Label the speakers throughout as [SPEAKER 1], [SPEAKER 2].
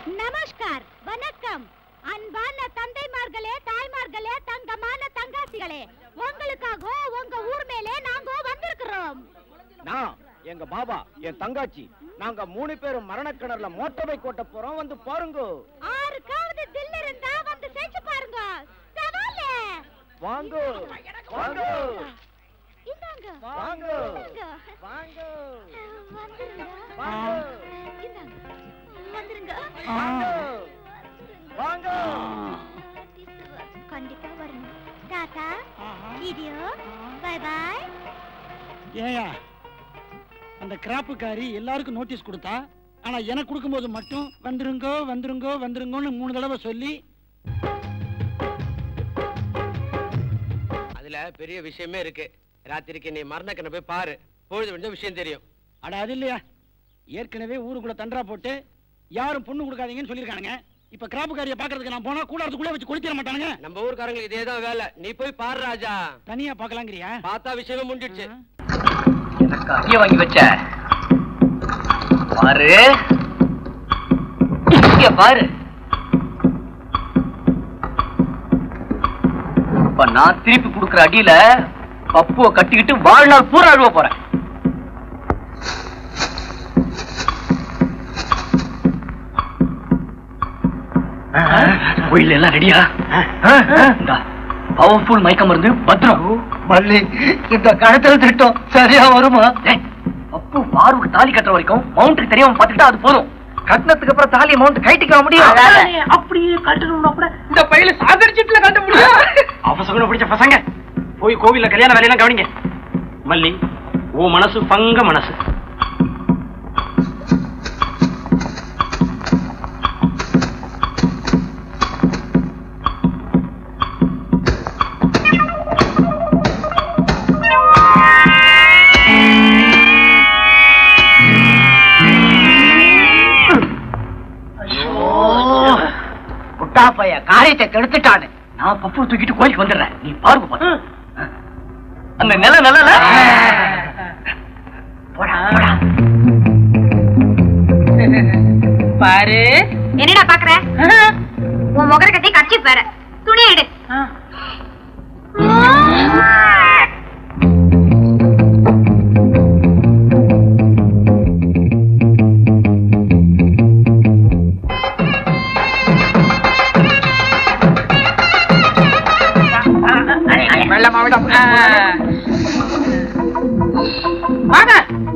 [SPEAKER 1] நமஸ்கார் வணக்கம் அன்பான தந்தைமார்களே தாய்மார்களே தங்கமான தங்காசிகளே உங்களுக்காக உங்க ஊர் மேலே நாங்க வந்திருக்கிறோம்
[SPEAKER 2] நான் எங்க பாபா என் தங்காச்சி நாங்க மூணு பேரும் மரணக்கிணறுல மோட்டரை கோட்ட போறோம் வந்து பாருங்க
[SPEAKER 1] ஆறுக்காவது தில் இருந்தா வந்து செஞ்சு பாருங்க சவாலே
[SPEAKER 2] வாங்க வாங்க
[SPEAKER 1] இந்தாங்க
[SPEAKER 2] வாங்க
[SPEAKER 1] இந்தாங்க.
[SPEAKER 2] வாங்க
[SPEAKER 1] வந்துருங்க
[SPEAKER 2] வாங்க
[SPEAKER 1] இந்தாங்க வந்துருங்க
[SPEAKER 2] வாங்க வாங்க
[SPEAKER 1] கண்டிப்பா வரணும் டாடா வீடியோ பை பாய்
[SPEAKER 3] ஏயா அந்த கிராப்புக்காரி எல்லாருக்கும் நோட்டீஸ் கொடுத்தா ஆனா எனக்கு கொடுக்கும்போது மட்டும் வந்துருங்கோ வந்துருங்கோ வந்துருங்கோன்னு மூணு தடவை சொல்லி
[SPEAKER 4] அதுல பெரிய விஷயமே இருக்கு ராத்திரிக்கு நீ மரணக்கண்ண போய் பாரு பொழுது விடிஞ்ச விஷயம் தெரியும்
[SPEAKER 3] அட அது இல்லையா ஏற்கனவே ஊருக்குள்ள தண்டரா போட்டு யாரும் பொண்ணு கொடுக்காதீங்கன்னு சொல்லியிருக்கானுங்க இப்ப கிராப்புக்காரியை பாக்குறதுக்கு நான் போனா கூடாரத்துக்குள்ளே வச்சு குளிச்சிட மாட்டானுங்க
[SPEAKER 4] நம்ம ஊர்க்காரங்களுக்கு இதேதான் வேலை நீ போய் பாரு ராஜா
[SPEAKER 3] தனியா பாக்கலாங்கிறியா
[SPEAKER 4] பார்த்தா விஷயமே முடிஞ்சிடுச்சு
[SPEAKER 5] எனக்கு அடிய வாங்கி வச்ச பாரு இங்க பாரு இப்ப நான் திருப்பி கொடுக்கிற அடியில பப்புவ கட்டிக்கிட்டு வாழ்நாள் பூரா அழுவ போறேன் கோயில் எல்லாம் ரெடியா பவர்ஃபுல் மயக்க மருந்து பத்திரம் மல்லி இந்த கடத்தல் திட்டம் சரியா வருமா அப்பு பார்வுக்கு தாலி கட்டுற வரைக்கும் மவுண்ட்டுக்கு தெரியாம பாத்துக்கிட்டா அது போதும் கட்டினத்துக்கு அப்புறம் தாலி மவுண்ட் கைட்டிக்க முடியும் அப்படியே கட்டணும்னா கூட இந்த பையில சாகரிச்சிட்டுல கட்ட முடியும்
[SPEAKER 3] அவசகுணம் பிடிச்ச பசங்க போய் கோவில்ல கல்யாண வேலையெல்லாம் கவனிங்க மல்லி ஓ மனசு பங்க மனசு
[SPEAKER 5] குட்டா பைய காரியத்தை கெடுத்துட்டானு நான் பப்பு தூக்கிட்டு கோயிலுக்கு வந்துடுறேன் நீ பாருங்க பாரு அந்த நில நில போடா போடா
[SPEAKER 6] பாரு
[SPEAKER 1] என்னடா பாக்குற உன் முகர கட்டி கட்சி பாரு துணி எடு
[SPEAKER 6] வாங்க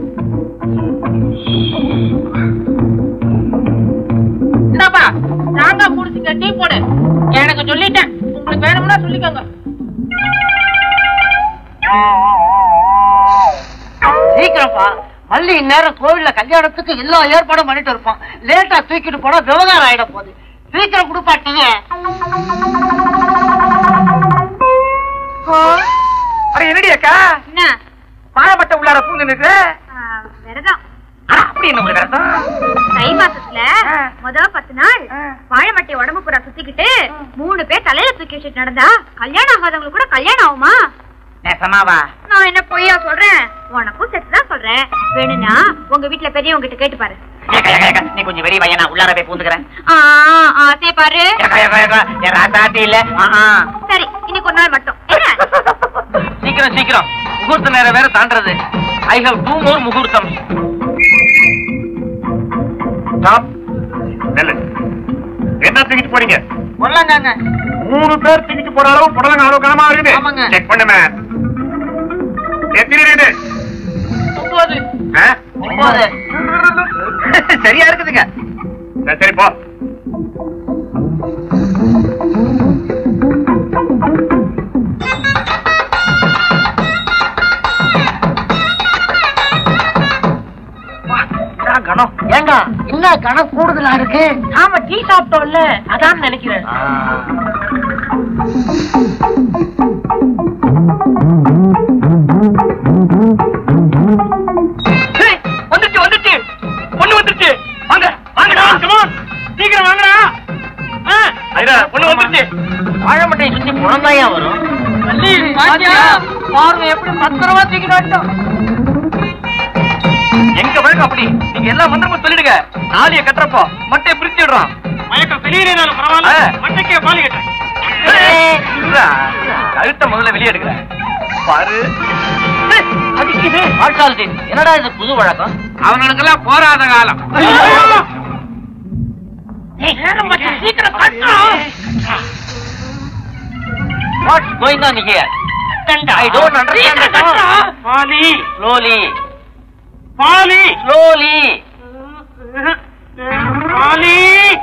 [SPEAKER 6] இந்தாப்பா தேங்காய் குடிச்சுக்க டீ போடு எனக்கு சொல்லிட்டேன் உங்களுக்கு வேணும்னா சொல்லிக்கோங்க
[SPEAKER 5] சீக்கிரம்ப்பா மல்லி இந்நேரம் கோவில்ல கல்யாணத்துக்கு எல்லா ஏற்பாடும் பண்ணிட்டு இருப்பான் லேட்டா தூக்கிட்டு போனா விவகாரம் ஆயிட போகுது சீக்கிரம் கொடுப்பாட்டீங்க என்னடி அக்கா
[SPEAKER 1] என்ன
[SPEAKER 5] பாயப்பட்ட உள்ளார பூந்து நிற்கு
[SPEAKER 1] விரதம்
[SPEAKER 5] அப்படி என்ன உங்களுக்கு அர்த்தம்
[SPEAKER 1] தை மாசத்துல முத பத்து நாள் வாழைமட்டை உடம்பு பூரா சுத்திக்கிட்டு மூணு பேர் தலையில தூக்கி வச்சுட்டு நடந்தா கல்யாணம் ஆகாதவங்களுக்கு கூட கல்யாணம் ஆகுமா
[SPEAKER 5] நெசமாவா
[SPEAKER 1] நான் என்ன பொய்யா சொல்றேன் உனக்கும் செத்துதான் சொல்றேன் வேணும்னா உங்க வீட்டுல பெரியவங்க கிட்ட கேட்டு பாரு
[SPEAKER 5] ஏக்கா, ஏக்கா, ஏக்கா, நீ கொஞ்சம் வெளிய வையா நான் உள்ளார போய் பூந்துக்கிறேன்
[SPEAKER 1] ஆ ஆசைய பாரு
[SPEAKER 5] ஏக்கா, ஏக்கா, ஏக்கா, என் ராசாத்தி இல்ல ஆஹா.
[SPEAKER 1] சரி இன்னைக்கு ஒரு நாள் மட்டும் என்ன
[SPEAKER 5] சீக்கிரம் சீக்கிரம் முகூர்த்த நேரம் வேற தாண்டறது ஐ ஹவ் டூ மோர் முகூர்த்தம்
[SPEAKER 7] என்ன தூக்கிட்டு போறீங்க
[SPEAKER 5] உள்ளங்காங்க
[SPEAKER 7] மூணு பேர் தூக்கிட்டு போற அளவு புடலங்க அளவு கனமா இருக்குது
[SPEAKER 5] ஆமாங்க.
[SPEAKER 7] செக் பண்ணுமே எத்தனை இருக்குது
[SPEAKER 5] ஒன்பது
[SPEAKER 7] ஆ?
[SPEAKER 5] ஒன்பது சரியா இருக்குதுங்க
[SPEAKER 7] சரி, சரி போ
[SPEAKER 5] கணம் ஏங்க என்ன கணம் கூடுதலா இருக்கு
[SPEAKER 6] ஆமா டீ சாப்பிட்டோம்ல அதான் நினைக்கிறேன்
[SPEAKER 5] ஏய், வந்துச்சு வந்துச்சு பொண்ணு வந்துருச்சு வாங்க வாங்கடா சீக்கிரம் வாங்கடா ஆ, ஐயா, பொண்ணு வந்துருச்சு வாழைமட்டையை சுத்தி குழந்தையா வரும் பாருங்க எப்படி பத்திரமா தூக்கிட்டு வந்துட்டோம் எங்க எங்க வழக்கம் அப்படி நீங்க எல்லா மந்திரமும் சொல்லிடுங்க தாலிய கட்டுறப்போ மட்டையை பிரிச்சுடுறோம்
[SPEAKER 3] மயக்கம் வெளியேறினாலும் பரவாயில்ல
[SPEAKER 5] ஆ.
[SPEAKER 3] மண்டைக்கே பாலி கட்டுறேன்
[SPEAKER 5] கழுத்தை முதல்ல வெளியே எடுக்கிறேன் பாரு
[SPEAKER 8] அடிக்குது ஆட்காலத்தின் என்னடா இது புது வழக்கம்
[SPEAKER 6] அவனுக்கெல்லாம் போராத காலம்
[SPEAKER 8] சீக்கிரம் what's going on here I don't understand
[SPEAKER 3] பாலி
[SPEAKER 8] ஸ்லோலி
[SPEAKER 3] பாலி
[SPEAKER 8] ஸ்லோலி
[SPEAKER 3] பாலி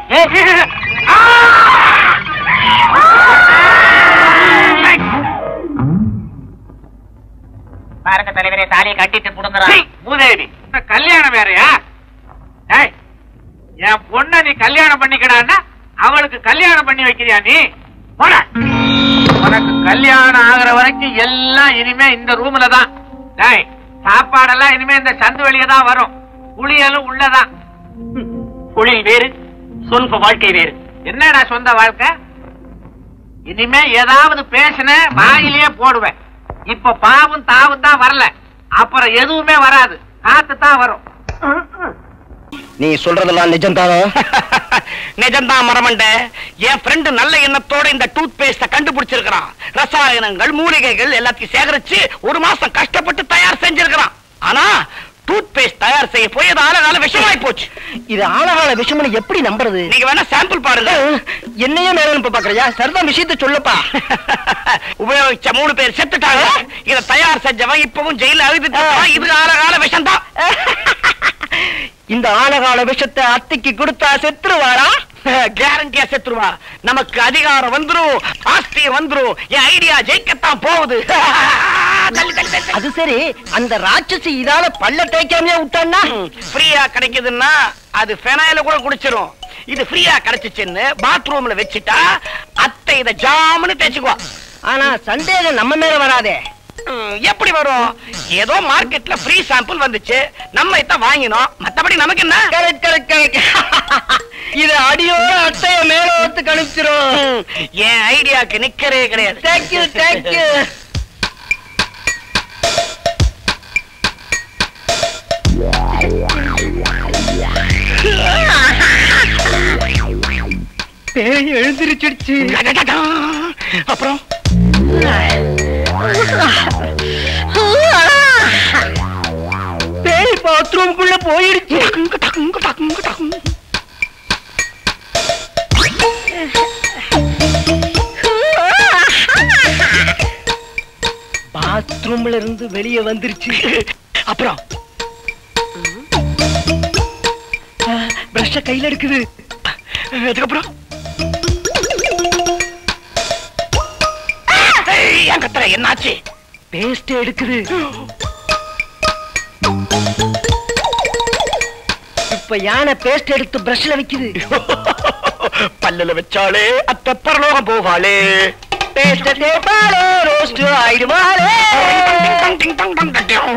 [SPEAKER 8] பாருங்க தலைவரே தாலியை கட்டிட்டு புடுங்குறான்
[SPEAKER 6] சீ, மூதேவி இந்த கல்யாணம் வேறயா டேய் என் பொண்ண நீ கல்யாணம் பண்ணிக்கடான்னா அவளுக்கு கல்யாணம் பண்ணி வைக்கிறியா நீ போட உனக்கு கல்யாணம் ஆகுற வரைக்கும் எல்லாம் இனிமே இந்த ரூம்ல தான் டேய் சாப்பாடெல்லாம் இனிமே இந்த சந்து வெளியே தான் வரும் குளியலும் உள்ளதான்
[SPEAKER 8] தொழில் வேறு சொந்த வாழ்க்கை வேறு
[SPEAKER 6] என்னடா சொந்த வாழ்க்கை இனிமே ஏதாவது பேசின வாயிலேயே போடுவேன் இப்ப பாவும் தாவும் தான் வரல அப்புறம் எதுவுமே வராது காத்து தான் வரும்
[SPEAKER 2] நீ சொல்றதெல்லாம் நிஜம்தானா
[SPEAKER 9] நிஜம்தான் மரமண்ட என் ஃப்ரெண்டு நல்ல எண்ணத்தோட இந்த டூத் பேஸ்ட கண்டுபிடிச்சிருக்கிறான் ரசாயனங்கள் மூலிகைகள் எல்லாத்தையும் சேகரிச்சு ஒரு மாசம் கஷ்டப்பட்டு தயார் செஞ்சிருக்கிறான் ஆனா டூத் பேஸ்ட் தயார் செய்ய போய் அது ஆழகால விஷமாய் போச்சு
[SPEAKER 2] இது ஆழகால விஷயம்னு எப்படி நம்புறது
[SPEAKER 9] நீங்க வேணா சாம்பிள் பாருங்க
[SPEAKER 2] என்னையே மேல அனுப்ப பாக்குறியா சரிதான் விஷயத்தை சொல்லப்பா
[SPEAKER 9] உபயோகிச்ச மூணு பேர் செத்துட்டாங்க இத தயார் செஞ்சவன் இப்பவும் ஜெயில அழுதுட்டு இது ஆழகால விஷம் தான்
[SPEAKER 2] இந்த ஆழகால விஷத்தை அத்தைக்கு கொடுத்தா செத்துருவாரா
[SPEAKER 9] கேரண்டியா செத்துருவா நமக்கு அதிகாரம் வந்துரும் ஆஸ்தி வந்துரும் என் ஐடியா ஜெயிக்கத்தான் போகுது தள்ளி, தள்ளி, தள்ளி.
[SPEAKER 2] அது சரி அந்த ராட்சசி இதால பல்ல தேய்க்காமலே விட்டான்னா
[SPEAKER 9] ஃப்ரீயா கிடைக்குதுன்னா அது ஃபெனாயில கூட குடிச்சிரும் இது ஃப்ரீயா கிடைச்சிச்சுன்னு பாத்ரூம்ல வச்சுட்டா அத்தை இத ஜாமுன்னு தேய்ச்சுக்குவா
[SPEAKER 2] ஆனா சந்தேகம் நம்ம மேல வராதே
[SPEAKER 9] ம், எப்படி வரும் ஏதோ மார்க்கெட்ல ஃப்ரீ சாம்பிள் வந்துச்சு நம்ம இத வாங்கினோம் மத்தபடி நமக்கு என்ன
[SPEAKER 2] கரெக்ட் கரெக்ட் கரெக்ட் இது அடியோட அட்டைய மேல ஒத்து கணிச்சிரும்
[SPEAKER 9] ம், என் ஐடியாக்கு நிக்கறே கிடையாது
[SPEAKER 2] தேங்க்யூ தேங்க்யூ பேய் எழுந்திருச்சிடுச்சு
[SPEAKER 9] அடடடா. அப்புறம்
[SPEAKER 2] பேய் பாத்ரூம்குள்ள போயிடுச்சு
[SPEAKER 9] டக்குங்கு, டக்குங்கு, டக்குங்கு, டக்குங்கு.
[SPEAKER 2] பாத்ரூம்ல இருந்து வெளியே வந்துருச்சு
[SPEAKER 9] அப்புறம்
[SPEAKER 2] பிரஷ கையில எடுக்குது
[SPEAKER 9] அதுக்கப்புறம் ஏய், ஏன் கத்துற என்னாச்சு
[SPEAKER 2] பேஸ்ட் எடுக்குது இப்ப யானை பேஸ்ட் எடுத்து பிரஷ்ல வைக்குது
[SPEAKER 9] பல்லுல வச்சாலே அத்த பரலோகம் போகாளே
[SPEAKER 2] பேஸ்ட் தேப்பாளே ரோஸ்ட் ஆயிடுவாளே
[SPEAKER 9] டிங், டிங், டங், டங், டங், டங்.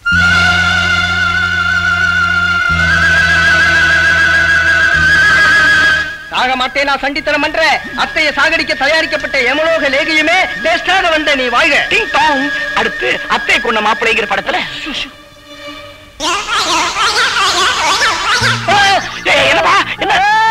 [SPEAKER 2] சாக மாட்டேன் நான் சண்டித்தனம் பண்ற அத்தைய சாகடிக்க தயாரிக்கப்பட்ட எமலோக லேகியுமே பேஸ்டாக வந்த நீ வாழ்க
[SPEAKER 9] டிங் டாங். அடுத்து அத்தை கொண்ட மாப்பிள்ளைங்கிற படத்துல சு, சு. ஏய், என்னப்பா என்ன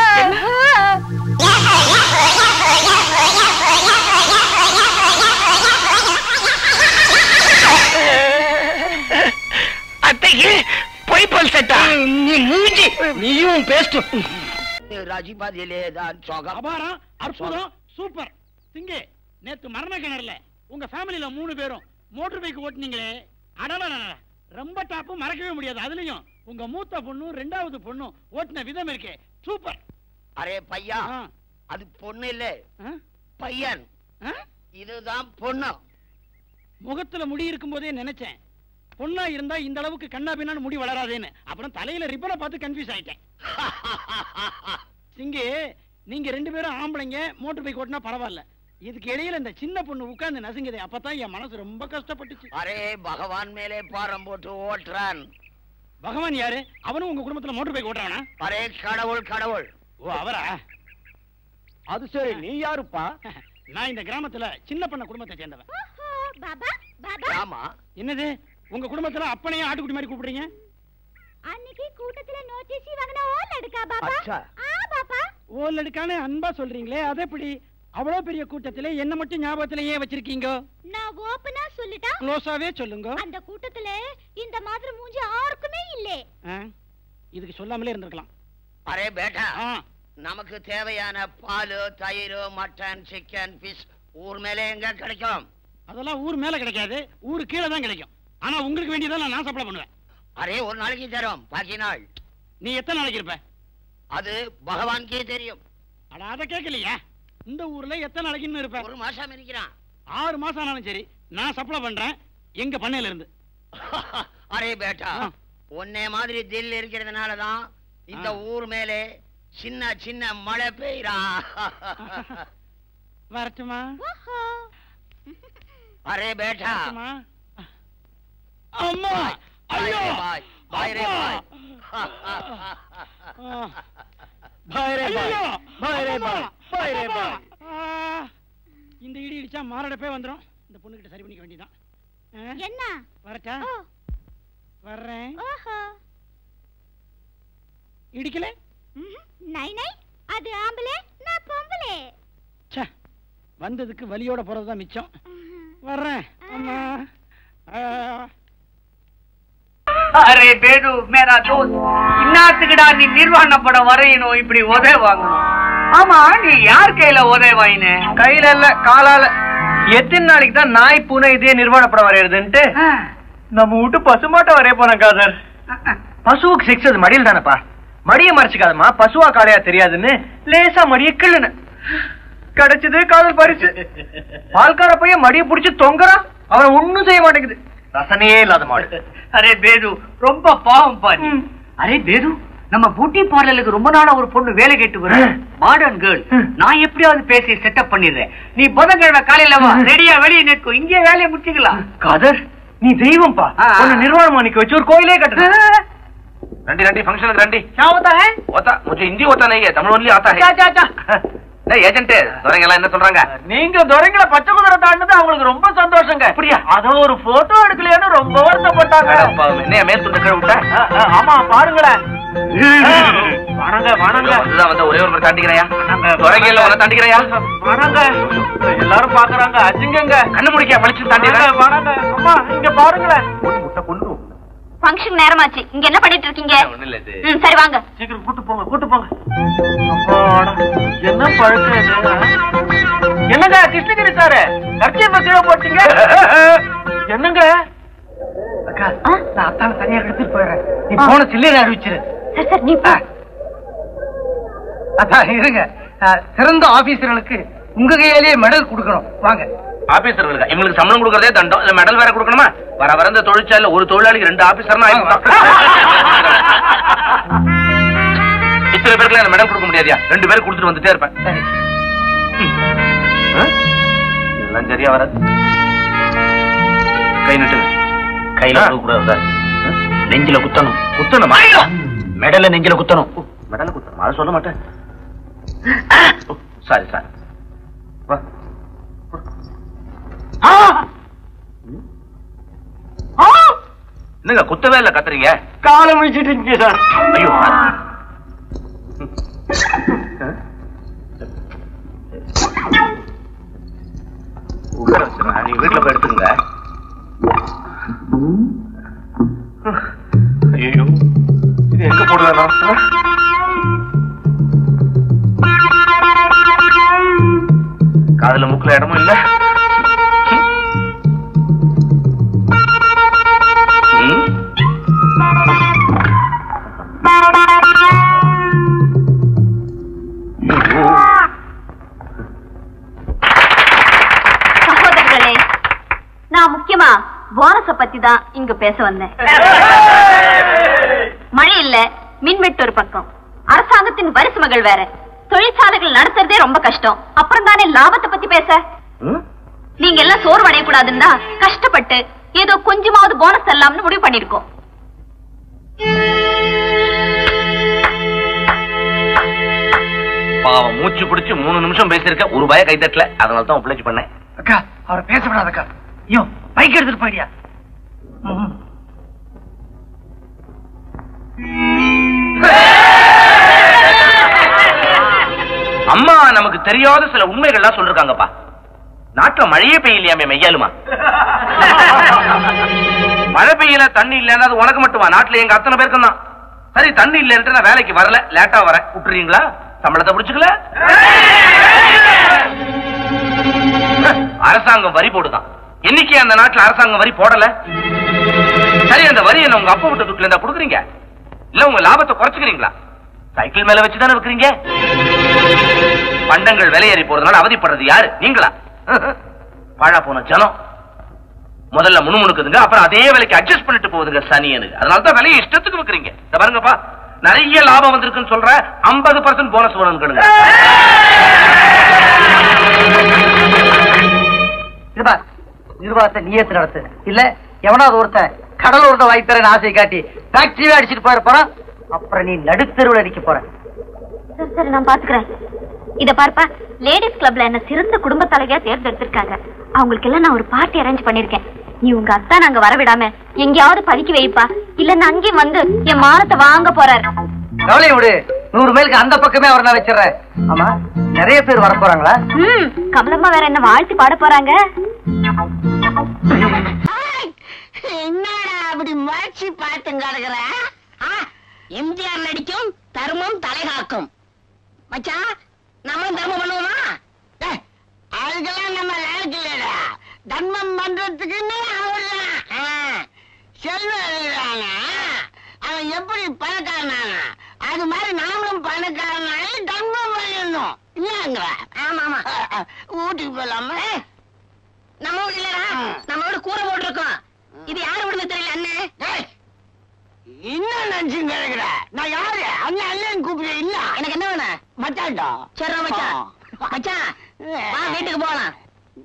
[SPEAKER 9] அத்தைக்கு பொய்ப்பல் செட்டா
[SPEAKER 2] நீ மூஞ்சி நீயும் பேஸ்டும்
[SPEAKER 9] ராஜிபாதியிலே தான் சோகம்
[SPEAKER 3] அபாரம் அற்புதம் சூப்பர் சிங்கே நேத்து மரண கிணறுல உங்க ஃபேமிலில மூணு பேரும் மோட்டர் பைக் ஓட்டுனீங்களே அடடா ரொம்ப டாப்பு மறக்கவே முடியாது அதுலயும் உங்க மூத்த பொண்ணும் ரெண்டாவது பொண்ணும் ஓட்டுன விதம் இருக்கே சூப்பர்
[SPEAKER 9] அரே பையா
[SPEAKER 3] ஆ,
[SPEAKER 9] அது பொண்ணு இல்ல
[SPEAKER 3] ஆ,
[SPEAKER 9] பையன்
[SPEAKER 3] ஆ?
[SPEAKER 9] இதுதான் பொண்ணு
[SPEAKER 3] முகத்துல முடி இருக்கும்போதே நினைச்சேன் பொண்ணா இருந்தா இந்த அளவுக்கு கண்ணா பின்னான்னு முடி வளராதேன்னு அப்புறம் தலையில ரிப்பனை பார்த்து கன்ஃபியூஸ் ஆயிட்டேன் சிங்கே நீங்க ரெண்டு பேரும் ஆம்பளைங்க மோட்டர் பைக் ஓட்டினா பரவாயில்ல இதுக்கு இடையில இந்த சின்ன பொண்ணு உட்கார்ந்து நசுங்குதே அப்பதான் என் மனசு ரொம்ப கஷ்டப்பட்டுச்சு
[SPEAKER 9] அரே பகவான் மேலே பாரம் போட்டு ஓட்டுறான்
[SPEAKER 3] பகவான் யாரு அவனும் உங்க குடும்பத்துல மோட்டர் பைக் ஓட்டுறானா
[SPEAKER 9] அரே கடவுள் கடவுள்
[SPEAKER 3] ஓ அவரா
[SPEAKER 2] அது சரி நீ யாருப்பா
[SPEAKER 3] நான் இந்த கிராமத்துல சின்ன பண்ண குடும்பத்தை சேர்ந்தவன்
[SPEAKER 1] பாபா பாபா
[SPEAKER 2] ஆமா
[SPEAKER 3] என்னது உங்க குடும்பத்துல அப்பனையும் ஆட்டுக்குட்டி மாதிரி கூப்பிடுறீங்க
[SPEAKER 1] அன்னைக்கு கூட்டத்துல நோட்டீஸ் வாங்கின ஓல் எடுக்கா பாப்பா
[SPEAKER 2] அச்சா.
[SPEAKER 1] ஆ பாப்பா
[SPEAKER 3] ஓல் எடுக்கானே அன்பா சொல்றீங்களே அது எப்படி அவ்வளவு பெரிய கூட்டத்துல என்ன மட்டும் ஞாபகத்துல ஏன் வச்சிருக்கீங்க
[SPEAKER 1] நான் ஓப்பனா சொல்லிட்டா
[SPEAKER 3] க்ளோஸாவே சொல்லுங்க
[SPEAKER 1] அந்த கூட்டத்துல இந்த மாதிரி மூஞ்சி யாருக்குமே இல்லே
[SPEAKER 3] ஆ, இதுக்கு சொல்லாமலே இருந்திருக்கலாம்
[SPEAKER 9] அரே பேட்டா
[SPEAKER 3] ஆ,
[SPEAKER 9] நமக்கு தேவையான பால் தயிர் மட்டன் சிக்கன் ஃபிஷ் ஊர் மேலே எங்க கிடைக்கும்
[SPEAKER 3] அதெல்லாம் ஊர் மேல கிடைக்காது ஊர் கீழே தான் கிடைக்கும் ஆனா உங்களுக்கு வேண்டியதெல்லாம் நான் சப்ளை பண்ணுவேன்
[SPEAKER 9] அரே ஒரு நாளைக்கு தரோம் பாக்கி நாள்
[SPEAKER 3] நீ எத்தனை நாளைக்கு இருப்ப
[SPEAKER 9] அது பகவான்கே தெரியும்
[SPEAKER 3] அட அதை கேட்கலையா இந்த ஊர்ல எத்தனை நாளைக்குன்னு இருப்ப
[SPEAKER 9] ஒரு மாசம் இருக்கிறான்
[SPEAKER 3] ஆறு மாசம் ஆனாலும் சரி நான் சப்ளை பண்றேன் எங்க பண்ணையில இருந்து
[SPEAKER 9] அரே பேட்டா
[SPEAKER 3] ஆ.
[SPEAKER 9] உன்னை மாதிரி தில் இருக்கிறதுனால தான் இந்த
[SPEAKER 3] ஆ.
[SPEAKER 9] ஊர் மேலே சின்ன சின்ன மழை பெய்யறா
[SPEAKER 3] வரட்டுமா
[SPEAKER 1] ஓஹோ
[SPEAKER 9] அரே பேட்டா
[SPEAKER 3] வரட்டுமா அம்மா ஐயோ
[SPEAKER 9] பாய் பாய் ரே பாய்
[SPEAKER 3] ஆ.
[SPEAKER 2] பாய் ரே பாய்.
[SPEAKER 3] ஐயோ!
[SPEAKER 2] பாய் ரே
[SPEAKER 3] அம்மா!
[SPEAKER 2] பாய். பாய் ரே
[SPEAKER 3] அம்மா!
[SPEAKER 2] பாய்.
[SPEAKER 3] ஆ, இந்த இடி இடிச்சா மாரடைப்பே வந்துரும் இந்த பொண்ணுகிட்ட சரி பண்ணிக்க வேண்டியதான் ஆ,
[SPEAKER 1] என்ன
[SPEAKER 3] வரட்டா
[SPEAKER 1] ஓ
[SPEAKER 3] வர்றேன்
[SPEAKER 1] ஓஹோ
[SPEAKER 3] இடிக்கல
[SPEAKER 1] ம்ஹும். நை நை அது ஆம்பளே நான் பொம்பளே
[SPEAKER 3] ச்சே வந்ததுக்கு வலியோட போறதுதான் மிச்சம் வர்றேன் அம்மா ஆ.
[SPEAKER 5] அரே பேது மேரா தோஸ்த் இன்னாத்துக்குடா நீ நிர்வாண படம் வரையணும் இப்படி உதவி வாங்கணும் ஆமா நீ யார் கையில உதவி வாங்கின
[SPEAKER 8] கையில இல்ல காலால எத்தனை நாளைக்கு தான் நாய் பூனை இதே நிர்வாண படம் வரையறதுன்ட்டு நம்ம விட்டு பசுமாட்டை வரைய போனோம் காதர் பசுவுக்கு சிக்ஸ் அது மடியில் தானப்பா மடிய மறைச்சுக்காதம்மா பசுவா காளையா தெரியாதுன்னு லேசா மடிய கிள்ளுன கிடைச்சது காதல் பறிச்சு பால்கார பையன் மடிய புடிச்சு தொங்குறான் அவன் ஒண்ணும் செய்ய மாட்டேங்குது ரசனையே இல்லாத மாடு
[SPEAKER 5] அரே பேது ரொம்ப பாவம் பாரு அரே பேது நம்ம பூட்டி பார்லருக்கு ரொம்ப நாளா ஒரு பொண்ணு வேலை கேட்டு வர மாடர்ன் கேர்ள் நான் எப்படியாவது பேசி செட்டப் பண்ணிடுறேன் நீ புதன்கிழமை காலையில வா ரெடியா வெளியே நிற்கும் இங்கே வேலையை முடிச்சுக்கலாம்
[SPEAKER 8] காதர் நீ தெய்வம்பா
[SPEAKER 5] ஆ.
[SPEAKER 8] உன்னை நிர்வாணம் அன்னைக்கு வச்சு ஒரு கோயிலே கட்டுற
[SPEAKER 10] रंडी रंडी फंक्शन रंडी
[SPEAKER 5] क्या होता है
[SPEAKER 10] होता मुझे हिंदी होता नहीं है तमिल ओनली आता
[SPEAKER 5] क्या
[SPEAKER 10] है
[SPEAKER 5] क्या क्या
[SPEAKER 10] नहीं ஏஜென்ட் துறைங்க எல்லாம் என்ன சொல்றாங்க
[SPEAKER 8] நீங்க துறைங்களை பச்சை குதிரை தாண்டது அவங்களுக்கு ரொம்ப சந்தோஷங்க அப்படியா அத ஒரு போட்டோ எடுக்கலையான்னு ரொம்ப வருத்தப்பட்டாங்க
[SPEAKER 10] என்ன மேற்கொண்டு கீழே விட்ட
[SPEAKER 8] ஆ, ஆ, ஆமா பாருங்களேன் வணங்க வணங்க
[SPEAKER 10] வந்துதான் வந்த ஒரே ஒரு முறை தாண்டிக்கிறையா துறைங்க எல்லாம் உன்னை தாண்டிக்கிறையா
[SPEAKER 8] வணங்க எல்லாரும் பாக்குறாங்க அஜிங்கங்க
[SPEAKER 10] கண்ணு முடிக்க பளிச்சு தாண்டி
[SPEAKER 8] வணங்க அம்மா இங்க பாருங்களேன்
[SPEAKER 10] முட்டை கொண்டு
[SPEAKER 1] ஃபங்க்ஷன் நேரமாச்சு இங்க என்ன பண்ணிட்டு இருக்கீங்க
[SPEAKER 10] ஒண்ணு இல்ல இது
[SPEAKER 1] ம் சரி வாங்க
[SPEAKER 8] சீக்கிரம் கூட்டு போங்க கூட்டு போங்க அப்பாடா, என்ன பழக்கம் இது என்னங்க கிருஷ்ணகிரி சாரு கர்ச்சியப்ப கீழே போட்டீங்க என்னங்க அக்கா நான் அத்தான தனியா எடுத்துட்டு போயிடுறேன் நீ போன சில்லறை அறிவிச்சிரு
[SPEAKER 1] சரி சரி நீ போ.
[SPEAKER 8] அதான் இருங்க ஆ, சிறந்த ஆபீசர்களுக்கு உங்க கையாலேயே மெடல் கொடுக்கணும் வாங்க
[SPEAKER 10] ஆபீசர்களுக்கு இவங்களுக்கு சம்பளம் கொடுக்கறதே தண்டம் இல்ல மெடல் வேற கொடுக்கணுமா வர வர இந்த தொழிற்சாலையில ஒரு தொழிலாளிக்கு ரெண்டு ஆபீசர்னா இத்தனை பேருக்கு மெடல் கொடுக்க முடியாதியா ரெண்டு பேருக்கு கொடுத்துட்டு வந்துட்டே இருப்பேன்
[SPEAKER 8] சரி
[SPEAKER 10] ஆ? இதெல்லாம் சரியா வராது கை நட்டுங்க கையில கூடாது சார் நெஞ்சில குத்தணும் குத்தணுமா மெடல நெஞ்சில குத்தணும் மெடல குத்தணும் அதை சொல்ல மாட்டேன் சாரி சாரி வா என்னங்க குத்தவே இல்ல கத்துறீங்க
[SPEAKER 8] காலம் வச்சுட்டு சார்
[SPEAKER 10] ஐயோ உட்கார வச்சுருங்க நீங்க வீட்டுல போய் எடுத்துங்க ஐயோ இது எங்க போடுவேன் காதுல மூக்குல இடமும் இல்ல ம்? ஐயோ.
[SPEAKER 1] சகோதரர்களே நான் முக்கியமா போனஸ பத்தி தான் இங்க பேச வந்தேன் மழை இல்ல மின்வெட்டு ஒரு பக்கம் அரசாங்கத்தின் வரி சுமைகள் வேற தொழிற்சாலைகள் நடத்துறதே ரொம்ப கஷ்டம் அப்புறம் தானே லாபத்தை பத்தி பேச
[SPEAKER 10] ம்?
[SPEAKER 1] நீங்க எல்லாம் சோர்வு அடையக்கூடாதுன்னா கஷ்டப்பட்டு ஏதோ கொஞ்சமாவது போனஸ் தரலாம்னு முடிவு பண்ணிருக்கோம்
[SPEAKER 10] பாவம் மூச்சு பிடிச்சு மூணு நிமிஷம் பேசியிருக்க ஒரு பய கை தட்டல அதனால தான் உப்ளைச்சு பண்ணேன்
[SPEAKER 8] அக்கா அவரை பேச விடாதக்கா ஐயோ பைக் எடுத்துட்டு போயிடியா
[SPEAKER 10] அம்மா நமக்கு தெரியாத சில உண்மைகள்லாம் சொல்லிருக்காங்கப்பா நாட்டுல மழையே பெய்யலையாமே மெய்யாலுமா மழை பெய்யல தண்ணி இல்லைன்னா அது உனக்கு மட்டுமா நாட்டுல எங்க அத்தனை பேருக்கும் தான் சரி தண்ணி இல்லைன்ட்டு நான் வேலைக்கு வரல லேட்டா வரேன் விட்டுறீங்களா சம்பளத்தை பிடிச்சுக்கல அரசாங்கம் வரி போடுதான் இன்னைக்கு அந்த நாட்டுல அரசாங்கம் வரி போடல சரி அந்த வரி என்ன உங்க அப்பா விட்டு துட்டுல இருந்தா கொடுக்குறீங்க இல்ல உங்க லாபத்தை குறைச்சுக்கிறீங்களா சைக்கிள் மேல வச்சுதானே விற்கிறீங்க பண்டங்கள் விலையேறி போறதுனால அவதிப்படுறது யாரு நீங்களா பாழா போன ஜனம் முதல்ல முணுமுணுக்குதுங்க அப்புறம் அதே விலைக்கு அட்ஜஸ்ட் பண்ணிட்டு போகுதுங்க சனியனுக்கு அதனால தான் விலையை இஷ்டத்துக்கு விற்கிறீங்க இத பாருங்கப்பா நிறைய லாபம் வந்திருக்குன்னு சொல்ற ஐம்பது பர்சன்ட் போனஸ் வேணும்னு
[SPEAKER 5] இதுபா நிர்வாகத்தை நியத்து நடத்து இல்ல எவனாவது ஒருத்தன் கடல் உருண்ட வாய்த்தரன் ஆசை காட்டி ஃபேக்டரியே அடிச்சிட்டு போயிட போறான் அப்புறம் நீ நடுத்தருவில் நிக்க போற
[SPEAKER 1] சரி சரி நான் பாத்துக்கிறேன் இத பார்ப்பா லேடிஸ் கிளப்ல என்ன சிறந்த குடும்ப தலைவியா தேர்ந்தெடுத்திருக்காங்க அவங்களுக்கு எல்லாம் நான் ஒரு பார்ட்டி அரேஞ்ச் பண்ணிருக்கேன் நீ உங்க அத்தா நாங்க வரவிடாம எங்கேயாவது பதுக்கி வைப்பா இல்ல நான் அங்கேயும் வந்து என் மானத்தை வாங்க போறாரு
[SPEAKER 5] கவலையை விடு நூறு மைலுக்கு அந்த பக்கமே அவரை நான் வச்சிடறேன் ஆமா நிறைய பேர் வர போறாங்களா
[SPEAKER 1] ம் கமலம்மா வேற என்ன வாழ்த்தி பாட போறாங்க
[SPEAKER 11] என்னடா அப்படி முயற்சி பார்த்து கிடக்குற எம்ஜிஆர் நடிக்கும் தர்மம் தலைகாக்கும் மச்சான் நம்மளும் தர்மம் பண்ணுவோமா டேய், அதுக்கெல்லாம் நம்ம லாய்க்கு இல்லடா தர்மம் பண்றதுக்குன்னு அவர்தான் செல்வம் இருக்கிறானா அவன் எப்படி பணக்காரனானா அது மாதிரி நாமளும் பணக்காரனாயி தர்மம் பண்ணிடணும் இல்லங்கிற ஆமா ஆமா வீட்டுக்கு போலாமா நம்ம வீடு இல்லடா நம்ம வீடு கூரை போட்டிருக்கோம் இது யாரு வீடுன்னு தெரியல அண்ணே என்ன நினைச்சுங்க கிடக்குற நான் யாரு அண்ணன் அண்ணன் கூப்பிடு இல்ல எனக்கு என்ன வேணும் மச்சான்டா சரி மச்சான் மச்சான் வா வீட்டுக்கு போலாம்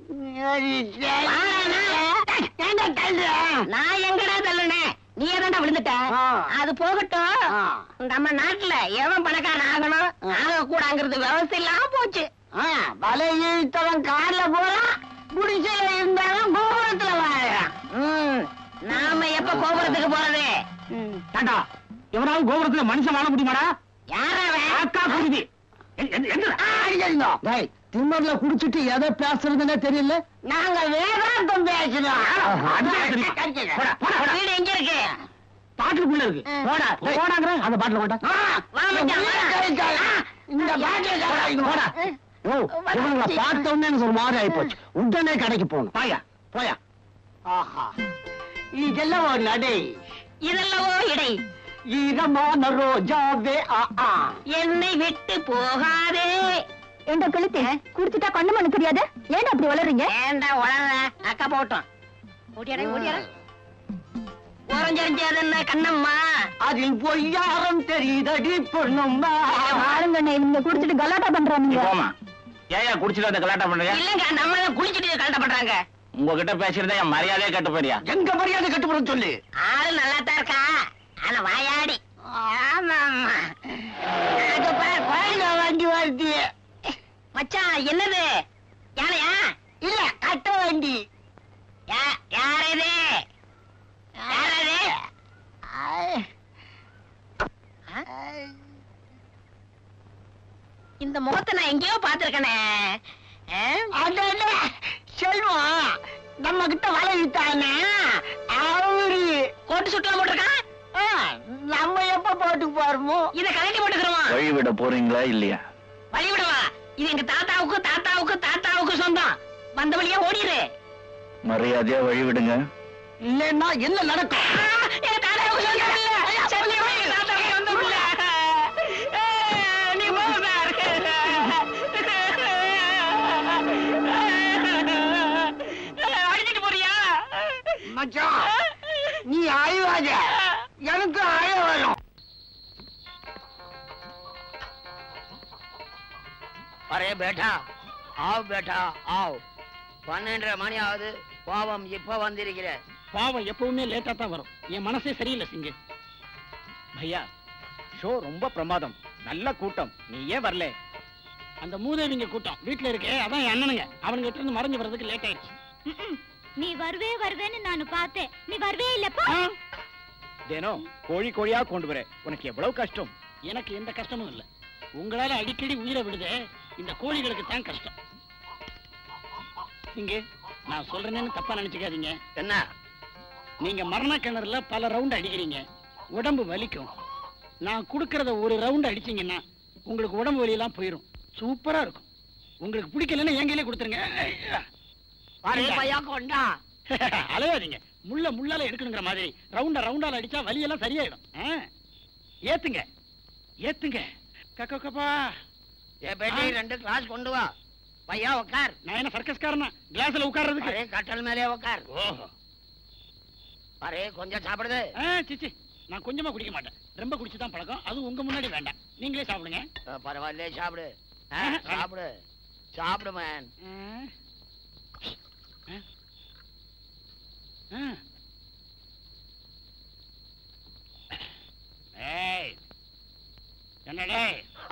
[SPEAKER 11] நான் எங்கடா தள்ளுனேன் நீ ஏதாண்டா விழுந்துட்ட அது போகட்டும் நம்ம நாட்டுல எவன் பணக்காரன் ஆகணும் ஆக கூடாங்கிறது விவசாயம் இல்லாம போச்சு வலை இழுத்தவன் கார்ல போறான் குடிசையில இருந்தாலும் கோபுரத்துல வாழறான் ம், நாம எப்ப கோபுரத்துக்கு போறது
[SPEAKER 3] டாடா எவனாவது கோபுரத்துல மனுஷன் வாழ முடியுமாடா
[SPEAKER 11] யாரவன்
[SPEAKER 3] அக்கா குருதி
[SPEAKER 11] திம்மர்ல குடிச்சிட்டு எதை பேசுறதுன்னே தெரியல நாங்க வேதாந்தம் பேசுறோம் வீடு எங்க இருக்கு
[SPEAKER 3] பாட்டுக்குள்ள இருக்கு போடா போடாங்கிற அந்த பாட்டில் போட்டா
[SPEAKER 11] வா மச்சான், வா.
[SPEAKER 3] இந்த பாட்டில் போடா ஓ இவங்களை பார்த்த உடனே எனக்கு ஒரு மாதிரி ஆயிப்போச்சு உடனே கடைக்கு போகணும் போயா போயா
[SPEAKER 11] ஆஹா இதெல்லாம் ஒரு நடை
[SPEAKER 1] இதெல்லவோ இடை
[SPEAKER 11] ஈரமான ரோஜாவே ஆ ஆ
[SPEAKER 1] என்னை விட்டு போகாதே எந்த கழுத்து குடிச்சிட்டா கண்ணு மண்ணு தெரியாது ஏன்டா அப்படி வளர்றீங்க
[SPEAKER 11] ஏண்டா வளர அக்கா போட்டோம்
[SPEAKER 1] ஓடியாரே ஓடியாரே
[SPEAKER 11] உறஞ்சறிஞ்சது என்ன கண்ணம்மா அதில் பொய்யாரம் தெரியுதடி பொண்ணும்மா
[SPEAKER 1] ஆளுங்கண்ணே இவங்க குடிச்சிட்டு கலாட்டா பண்றாங்க
[SPEAKER 10] போமா ஏயா குடிச்சிட்டு அந்த கலாட்டா பண்றீங்க
[SPEAKER 11] இல்லங்க நம்ம தான் குளிச்சுட்டு கலட்ட பண்றாங்க
[SPEAKER 10] உங்ககிட்ட பேசியிருந்தா என் மரியாதையே கட்டு போறியா
[SPEAKER 11] எங்க மரியாதை கட்டுப்படும் சொல்லு ஆளு நல்லா தான் இருக்கா ஆனா வாயாடி ஆமா ஆமா அது பார் கோயில வண்டி வருது மச்சான் என்னது யானையா இல்ல கட்ட வண்டி யா- யார் இது யார் இது ஆ- ஆ- இந்த முகத்தை நான் எங்கேயோ பாத்திருக்கனே செல்வம் நம்ம கிட்ட வலை வித்தானே அவரு கோட்டு சுட்டலாம் போட்டிருக்கான் ஆ, நம்ம எப்ப போட்டு போறோமோ இத கலட்டி போட்டுக்கிறோம்
[SPEAKER 10] வழிவிட போறீங்களா இல்லையா
[SPEAKER 11] வழி விடுவா இது எங்க தாத்தாவுக்கு தாத்தாவுக்கு தாத்தாவுக்கு சொந்தம் வந்த வழியா ஓடிடு
[SPEAKER 10] மரியாதையா வழிவிடுங்க
[SPEAKER 11] இல்லன்னா என்ன நடக்கும் எங்க தாத்தாவுக்கு சொந்தம் இல்ல சத்தியமா எங்க தாத்தாவுக்கு சொந்தம் இல்ல ஆ, நீ போக அடிச்சிட்டு போறியா மச்சான் நீ ஆய்வாத எனக்கு ஆய வரும்
[SPEAKER 12] அரே பேட்டா ஆவ் பேட்டா ஆவ் பன்னெண்டரை மணி ஆகுது கோபம் இப்ப வந்திருக்கிற
[SPEAKER 3] பாவம் எப்பவுமே லேட்டா தான் வரும் என் மனசே சரியில்லை சிங்கு
[SPEAKER 2] பையா ஷோ ரொம்ப பிரமாதம் நல்ல கூட்டம் நீ ஏன் வரல
[SPEAKER 3] அந்த மூதேவிங்க கூட்டம் வீட்டுல இருக்கே அதான் என் அண்ணனுங்க அவனுங்க கிட்ட இருந்து மறைஞ்சு வர்றதுக்கு லேட் ஆயிடுச்சு
[SPEAKER 1] நீ வருவே வருவேன்னு நான் பார்த்தேன் நீ வருவே இல்லப்பா
[SPEAKER 2] தினம் கோழி கோழியா கொண்டு வர உனக்கு எவ்வளவு கஷ்டம்
[SPEAKER 3] எனக்கு எந்த கஷ்டமும் இல்ல உங்களால அடிக்கடி உயிரை விடுதே இந்த கோழிகளுக்கு தான் கஷ்டம் இங்க நான் சொல்றேன்னு தப்பா நினைச்சுக்காதீங்க
[SPEAKER 12] என்ன
[SPEAKER 3] நீங்க மரண கிணறுல பல ரவுண்ட் அடிக்கிறீங்க உடம்பு வலிக்கும் நான் கொடுக்கறத ஒரு ரவுண்ட் அடிச்சீங்கன்னா உங்களுக்கு உடம்பு வலியெல்லாம் போயிடும் சூப்பரா இருக்கும் உங்களுக்கு பிடிக்கலன்னா என் கையிலே கொடுத்துருங்க
[SPEAKER 12] அரே பையா கொண்டா
[SPEAKER 3] அலையாதீங்க முள்ள முள்ளால எடுக்கணுங்கிற மாதிரி ரவுண்டா ரவுண்டால அடிச்சா வலியெல்லாம் சரியாயிடும் ஆ? ஏத்துங்க ஏத்துங்க கக்க கப்பா
[SPEAKER 12] ஏ பேட்டி ரெண்டு கிளாஸ் கொண்டு வா பையா உட்கார்
[SPEAKER 3] நான் என்ன சர்க்கஸ்காரனா கிளாஸ்ல உட்கார்றதுக்கு
[SPEAKER 12] அரே கட்டல் மேலே உட்கார்
[SPEAKER 3] ஓஹோ
[SPEAKER 12] அரே கொஞ்சம் சாப்பிடுது
[SPEAKER 3] ஆ, சிச்சி நான் கொஞ்சமா குடிக்க மாட்டேன் ரொம்ப குடிச்சு தான் பழக்கம் அதுவும் உங்க முன்னாடி வேண்டாம் நீங்களே சாப்பிடுங்க
[SPEAKER 12] அஹ், பரவாயில்லையே சாப்பிடு ஆ, சாப்பிடு சாப்பிடு மேன்
[SPEAKER 3] ஆ. ஆ. ஏய் என்னடே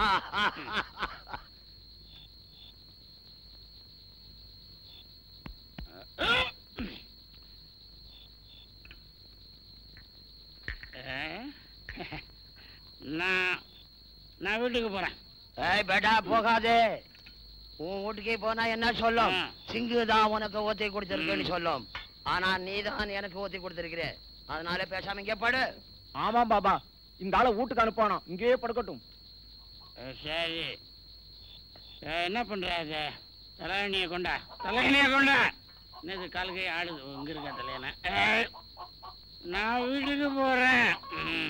[SPEAKER 3] நான் நான் வீட்டுக்கு போறேன்
[SPEAKER 12] ஏய் பேட்டா போகாதே உன் வீட்டுக்கே போனா என்ன சொல்லும்
[SPEAKER 3] ஆ.
[SPEAKER 12] சிங்கு தான் உனக்கு ஊத்தி கொடுத்திருக்குன்னு சொல்லும் ஆனா நீ தான் எனக்கு ஊத்தி கொடுத்திருக்கிற அதனால பேசாம இங்கே படு
[SPEAKER 2] ஆமா பாபா இந்த ஆளை வீட்டுக்கு அனுப்பணும் இங்கேயே படுக்கட்டும்
[SPEAKER 3] அஹ், சரி அஹ், என்ன பண்ற அது தலையணியை கொண்டா தலையணியை கொண்டா என்னது கால் கை ஆடுது இங்க இருக்க தலையணை ஏய், நான் வீட்டுக்கு போறேன் ம்.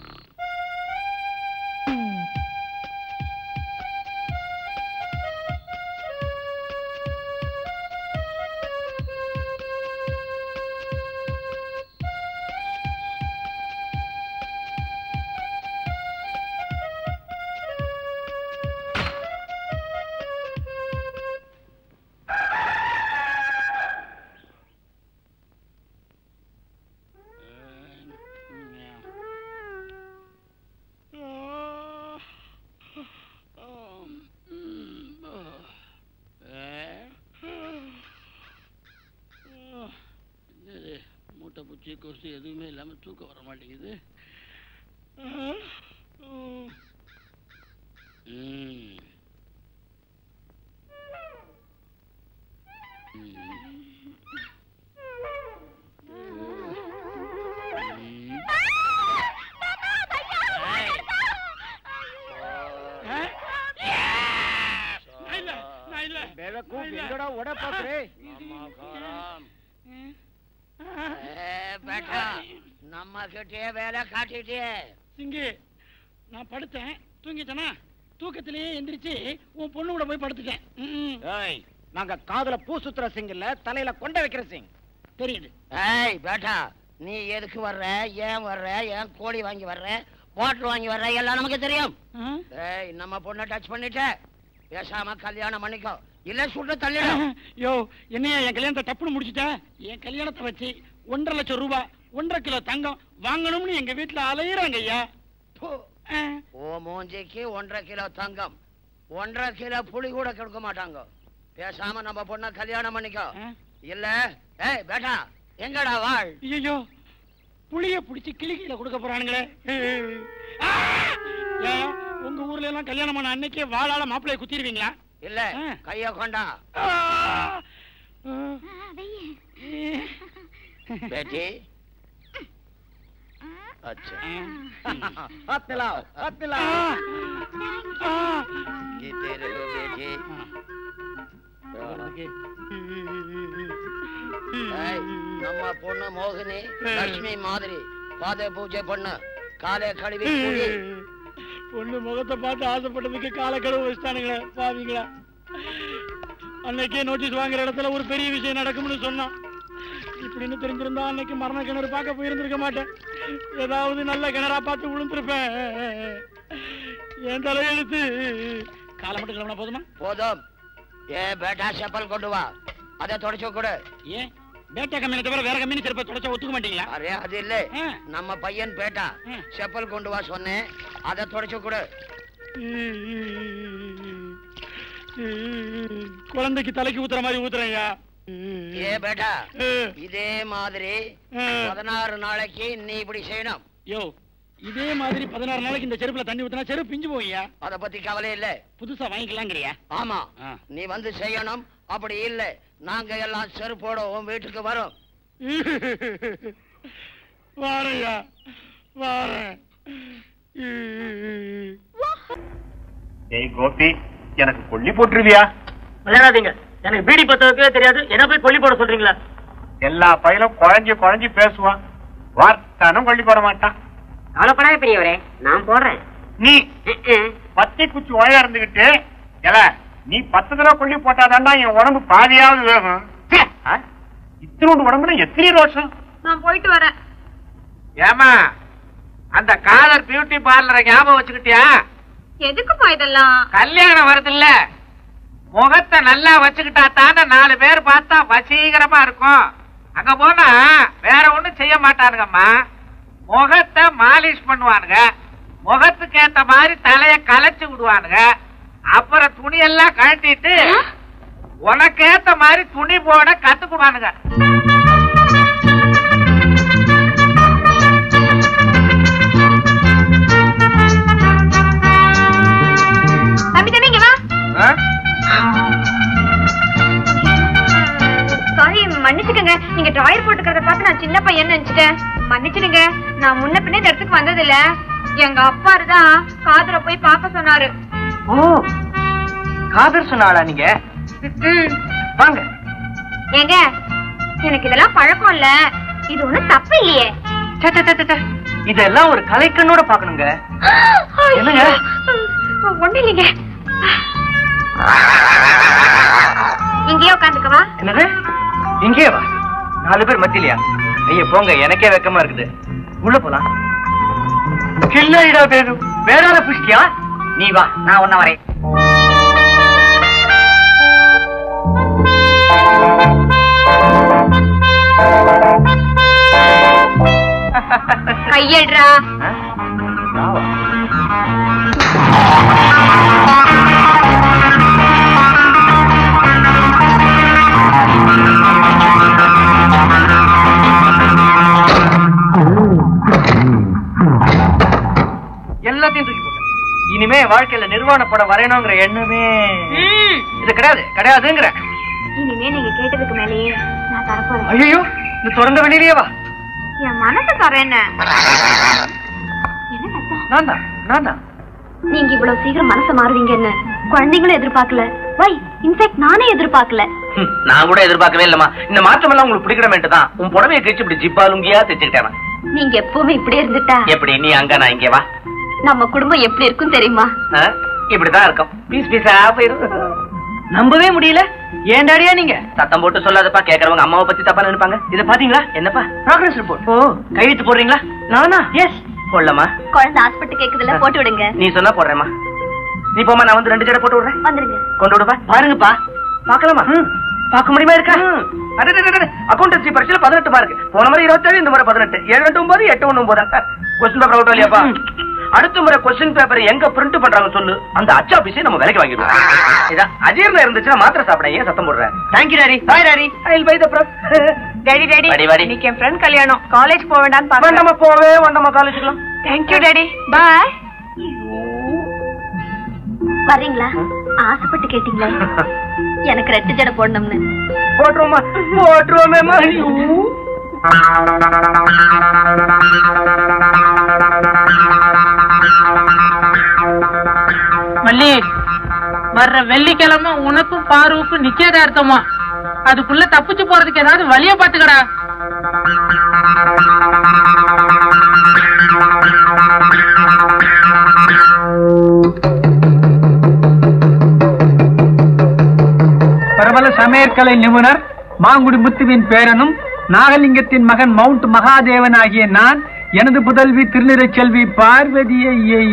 [SPEAKER 3] என்னது மூட்டை பூச்சி கொசு எதுவுமே இல்லாம தூக்கம் வர மாட்டேங்குது ம். ம். நான் இல்ல, நான் இல்ல.
[SPEAKER 2] பெவக்கூப்
[SPEAKER 3] நான் இல்ல.
[SPEAKER 2] எங்கடா ஓட பாக்குறே
[SPEAKER 12] ஏ பேட்டா நம்ம கிட்டே வேலை காட்டிட்டே
[SPEAKER 3] சிங்கு நான் படுத்தேன் தூங்கிட்டேனா தூக்கத்திலேயே எந்திரிச்சு உன் பொண்ணு கூட போய் படுத்துட்டேன் ம்,
[SPEAKER 2] ஏய் நாங்க காதுல பூ சுத்துற சிங் இல்ல தலையில கொண்ட வைக்கிற சிங்
[SPEAKER 3] தெரியுது
[SPEAKER 12] ஏய் பேட்டா நீ எதுக்கு வர்ற ஏன் வர்ற ஏன் கோழி வாங்கி வர்ற போட்டல் வாங்கி வர்ற எல்லாம் நமக்கு தெரியும்
[SPEAKER 3] ஆ?
[SPEAKER 12] ஏய் நம்ம பொண்ணை டச் பண்ணிட்ட பேசாம கல்யாணம் பண்ணிக்கோ இல்ல சுட்டு தள்ளிடும்
[SPEAKER 3] யோ என்னையா என் கல்யாணத்தை டப்புன்னு முடிச்சிட்ட என் கல்யாணத்தை வச்சு ஒன்றரை லட்சம் ரூபாய் ஒன்றரை கிலோ தங்கம் வாங்கணும்னு எங்க வீட்டுல அலையிறாங்க ஐயா
[SPEAKER 12] பு. ஓ மூஞ்சிக்கு ஒன்றரை கிலோ தங்கம் ஒன்றரை கிலோ புளி கூட கொடுக்க மாட்டாங்க பேசாம நம்ம பொண்ணை கல்யாணம் பண்ணிக்கோ இல்ல ஏய் பேட்டா எங்கடா வாழ்
[SPEAKER 3] ஐயோ புளிய புடிச்சு கிளிக்கில கொடுக்க போறானுங்களே ஆ! ஏன், உங்க ஊர்ல எல்லாம் கல்யாணம் பண்ண அன்னைக்கே வாழால மாப்பிள்ளைய குத்திடுவீங்களா
[SPEAKER 12] இல்ல
[SPEAKER 3] ஆ.
[SPEAKER 12] கைய கொண்டா
[SPEAKER 3] ஆ!
[SPEAKER 12] बेटी अच्छा
[SPEAKER 2] हाथ मिलाओ हाथ मिलाओ
[SPEAKER 12] जीते रहो बेटी ஏய், நம்ம பொண்ணு மோகினி லட்சுமி மாதிரி பாதை பூஜை பண்ணு காலை கழுவி குடி
[SPEAKER 3] பொண்ணு முகத்தை பார்த்து ஆசைப்பட்டதுக்கு காலை கழுவு வச்சுட்டானுங்களே பாவீங்களா அன்னைக்கே நோட்டீஸ் வாங்குற இடத்துல ஒரு பெரிய விஷயம் நடக்கும்னு சொன்னான் இப்படின்னு தெரிஞ்சிருந்தா அன்னைக்கு மரண கிணறு பார்க்க போயிருந்திருக்க மாட்டேன் ஏதாவது நல்ல கிணறா பார்த்து விழுந்திருப்பேன் என் தலையெழுத்து காலை மட்டும் கிளம்பினா போதுமா
[SPEAKER 12] போதும் ஏ பேட்டா செப்பல் கொண்டு வா அதை தொடச்சு கொடு
[SPEAKER 3] ஏன் பேட்டா கம்பெனி தவிர வேற கம்பெனி சிறப்பை தொடச்சா ஒத்துக்க மாட்டீங்களா
[SPEAKER 12] அரே அது இல்ல
[SPEAKER 3] ஆ.
[SPEAKER 12] நம்ம பையன் பேட்டா
[SPEAKER 3] ம்.
[SPEAKER 12] செப்பல் கொண்டு வா சொன்னேன் அதை தொடச்சு கொடு
[SPEAKER 3] குழந்தைக்கு தலைக்கு ஊத்துற மாதிரி ஊத்துறேன்யா
[SPEAKER 12] ஏ பேட்டா இதே மாதிரி பதினாறு நாளைக்கு நீ இப்படி செய்யணும்
[SPEAKER 3] யோ இதே மாதிரி பதினாறு நாளைக்கு இந்த செருப்புல தண்ணி ஊத்தினா செருப்பு பிஞ்சு போய்யா
[SPEAKER 12] அத பத்தி கவலை இல்ல
[SPEAKER 3] புதுசா வாங்கிக்கலாங்கிறியா
[SPEAKER 12] ஆமா
[SPEAKER 3] ஆ.
[SPEAKER 12] நீ வந்து செய்யணும் அப்படி இல்ல நாங்க எல்லாம் செருப்போட உன் வீட்டுக்கு வரோம்
[SPEAKER 3] வாரையா வாரேன்
[SPEAKER 7] ஏய் கோபி எனக்கு கொல்லி போட்டுருவியா
[SPEAKER 5] விளையாடாதீங்க எனக்கு பீடி பத்த வைக்கவே தெரியாது என்ன போய் கொல்லி போட சொல்றீங்களா
[SPEAKER 7] எல்லா பையலும் குழஞ்சி குழஞ்சி பேசுவான் வார்த்தானும் கொல்லி போட மாட்டான்
[SPEAKER 11] கவலைப்படாத பெரியவரே நான் போடுறேன்
[SPEAKER 7] நீ பத்தி குச்சி உழையா இருந்துகிட்டு எல நீ பத்து தடவை கொல்லி போட்டாதாண்டா என் உடம்பு பாதியாவது வேகும் ச்சே, ஆ? இத்தினோண்டு உடம்புல எத்தனை ரோஷம்
[SPEAKER 1] நான் போயிட்டு வரேன்
[SPEAKER 6] ஏமா அந்த காதர் பியூட்டி பார்லரை ஞாபகம் வச்சுக்கிட்டியா
[SPEAKER 1] எதுக்குப்பா இதெல்லாம்
[SPEAKER 6] கல்யாணம் வருது இல்ல முகத்தை நல்லா வச்சுக்கிட்டா தானே நாலு பேர் பார்த்தா வசீகரமா இருக்கும் அங்க போனா வேற ஒண்ணும் செய்ய மாட்டானுங்கம்மா முகத்தை மாலிஷ் பண்ணுவானுங்க முகத்துக்கு ஏத்த மாதிரி தலைய கலைச்சு விடுவானுங்க அப்புறம் துணியெல்லாம் கழட்டிட்டு உனக்கு ஏத்த மாதிரி துணி போட கத்துக்குவானுங்க
[SPEAKER 1] தம்பி தம்பி இங்க வா சாரி மன்னிச்சுக்கங்க நீங்க டிராயர் போட்டுக்கிறத பார்த்து நான் சின்ன பையன் நினைச்சிட்டேன் மன்னிச்சிடுங்க நான் முன்ன பின்ன இந்த இடத்துக்கு வந்ததில்ல எங்க அப்பா தான் காதுல போய் பார்க்க சொன்னாரு
[SPEAKER 5] ஓ காதர் சொன்னாளா நீங்க
[SPEAKER 1] ம்.
[SPEAKER 5] வாங்க
[SPEAKER 1] ஏங்க எனக்கு இதெல்லாம் பழக்கம் இல்ல இது ஒண்ணும் தப்பு இல்லையே
[SPEAKER 5] சே, சே, சே, சே, சே. இதெல்லாம் ஒரு கலைக்கண்ணோட பாக்கணுங்க என்னங்க?
[SPEAKER 1] ஒண்ணு இல்லைங்க இங்கேயே உட்காந்துக்கவா
[SPEAKER 5] என்னது இங்கே வா நாலு பேர் மத்தியிலையா ஐயா போங்க எனக்கே வெக்கமா இருக்குது உள்ள போலாம் கில்லடிடா பேரு வேற யார புஷ்டியா நீ வா நான் ஒன்ன வரேன்
[SPEAKER 1] கையேடுறா
[SPEAKER 5] எல்லாத்தையும் தூக்கி போட்டேன் இனிமே வாழ்க்கையில நிர்வாண படம் வரையணுங்கிற எண்ணமே இது கிடையாது கிடையாதுங்கிற
[SPEAKER 1] இனிமே நீங்க கேட்டதுக்கு மேலேயே நான் தரப்போறேன்
[SPEAKER 5] ஐயோ இந்த திறந்த வெளியிலேயே வா
[SPEAKER 1] என் மனசு தரேன்
[SPEAKER 5] நான் தான் நான் தான்
[SPEAKER 1] நீங்க இவ்வளவு சீக்கிரம் மனசை மாறுவீங்கன்னு குழந்தைங்களும் எதிர்பார்க்கல வை இன்ஃபேக்ட் நானே எதிர்பார்க்கல
[SPEAKER 10] ஹம், நான் கூட எதிர்பார்க்கவே இல்லம்மா இந்த மாற்றம் எல்லாம் உங்களுக்கு பிடிக்கணுமேட்டு தான் உன் புடவையை கழிச்சு இப்படி ஜிப்பா லுங்கியா தைச்சுக்கிட்டேன்
[SPEAKER 1] நீங்க எப்பவுமே இப்படி இருந்துட்டா
[SPEAKER 10] எப்படி நீ அங்க நான் இங்க வா
[SPEAKER 1] நம்ம குடும்பம் எப்படி இருக்கும் தெரியுமா
[SPEAKER 10] ஆ? இப்படிதான் இருக்கும் பீஸ் பீஸா போயிரும்
[SPEAKER 5] நம்பவே முடியல ஏண்டாடியா நீங்க
[SPEAKER 10] சத்தம் போட்டு சொல்லாதப்பா கேக்குறவங்க அம்மாவை பத்தி தப்பா நினைப்பாங்க
[SPEAKER 5] இத பாத்தீங்களா
[SPEAKER 10] என்னப்பா
[SPEAKER 5] ப்ராக்ரஸ் ரிப்போர்ட் ஓ கையெழுத்து போடுறீங்களா நானா எஸ்
[SPEAKER 10] போடலாமா
[SPEAKER 1] குழந்தை ஹாஸ்பிட்டல் கேக்குதுல போட்டு விடுங்க
[SPEAKER 10] நீ சொன்னா போடுறேம்மா நீ போமா நான் வந்து ரெண்டு ஜடை போட்டு விடுறேன்
[SPEAKER 1] வந்துருங்க
[SPEAKER 10] கொண்டு விடுப்பா
[SPEAKER 5] பாருங்கப்பா
[SPEAKER 10] பாக்கலாமா
[SPEAKER 5] பார்க்க முடியுமா இருக்கா
[SPEAKER 10] அக்கௌண்டன்சி பரிசையில பதினெட்டு மார்க் போன முறை இருபத்தேழு இந்த முறை பதினெட்டு ஏழு ரெண்டு ஒன்பது எட்டு ஒண்ணு ஒன்பது கொஸ்டின் பேப்பர் அவுட் இல்லையாப்பா அடுத்த முறை கொஸ்டின் பேப்பர் எங்க பிரிண்ட் பண்றாங்க சொல்லு அந்த அச்சு ஆபீஸே நம்ம விலைக்கு வாங்கிடுவோம் இதான் அஜீர்ணம் இருந்துச்சுன்னா மாத்திரை சாப்பிட ஏன் சத்தம் போடுற
[SPEAKER 5] thank you daddy bye daddy
[SPEAKER 10] I will buy the brush
[SPEAKER 1] daddy daddy
[SPEAKER 10] வாடி, வாடி.
[SPEAKER 1] இன்னைக்கு என் ஃப்ரெண்ட் கல்யாணம் காலேஜ் போக வேண்டாம்னு பாருங்க
[SPEAKER 10] வேண்டாமா போவே வேண்டாமா காலேஜுக்குலாம்
[SPEAKER 1] தேங்க்யூ டாடி பாய் வர்றீங்களா ஆசைப்பட்டு கேட்டீங்களே எனக்கு ரெட்டு ஜடை போடணும்னு
[SPEAKER 10] போட்டுருவோமா போட்டுருவோமேமா
[SPEAKER 13] மல்லி வர்ற வெள்ளிக்கிழமை உனக்கும் பாருவுக்கும் நிச்சயதார்த்தமா அதுக்குள்ள தப்பிச்சு போறதுக்கு ஏதாவது வழிய பாத்துக்கடா
[SPEAKER 14] பிரபல சமையற்கலை நிபுணர் மாங்குடி முத்துவின் பேரனும் நாகலிங்கத்தின் மகன் மவுண்ட் மகாதேவன் ஆகிய நான் எனது புதல்வி திருநிறச்செல்வி பார்வதியை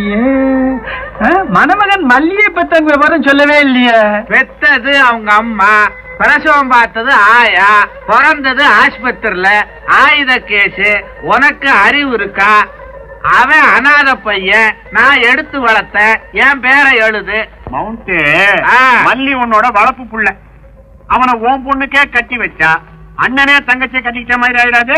[SPEAKER 14] மணமகன் மல்லியை பத்தங்க விவரம் சொல்லவே இல்லையே
[SPEAKER 6] பெத்தது அவங்க அம்மா பிரசவம் பார்த்தது ஆயா பிறந்தது ஆஸ்பத்திரியில ஆயுத கேஸ் உனக்கு அறிவு இருக்கா அவன் அனாத பையன் நான் எடுத்து வளர்த்த என் பேரை எழுது
[SPEAKER 7] மவுண்ட்
[SPEAKER 6] ஆ.
[SPEAKER 7] மல்லி உன்னோட வளர்ப்பு புள்ள அவனை உன் பொண்ணுக்கே கட்டி வச்சா அண்ணனே தங்கச்சியை கட்டிக்கிட்ட மாதிரி ஆயிடாது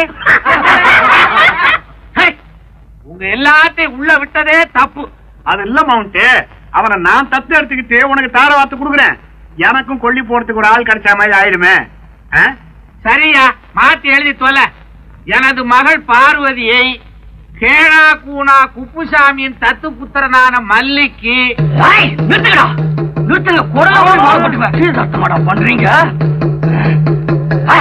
[SPEAKER 6] உங்க எல்லாத்தையும் உள்ள விட்டதே தப்பு
[SPEAKER 7] அது இல்ல மவுண்ட் அவனை நான் தத்து எடுத்துக்கிட்டு உனக்கு தார வாத்து கொடுக்குறேன் எனக்கும் கொல்லி போறதுக்கு ஒரு ஆள் கிடைச்ச மாதிரி ஆயிடுமே ஆ?
[SPEAKER 6] சரியா மாத்தி எழுதி தொலை எனது மகள் பார்வதியை கேழா கூனா குப்புசாமியின் தத்து புத்திரனான மல்லிக்கு
[SPEAKER 5] நிறுத்துங்கடா நிறுத்துங்க குரலாவே மாறப்பட்டுவேன் சீர்தர்த்தமாடா பண்றீங்க ஆ.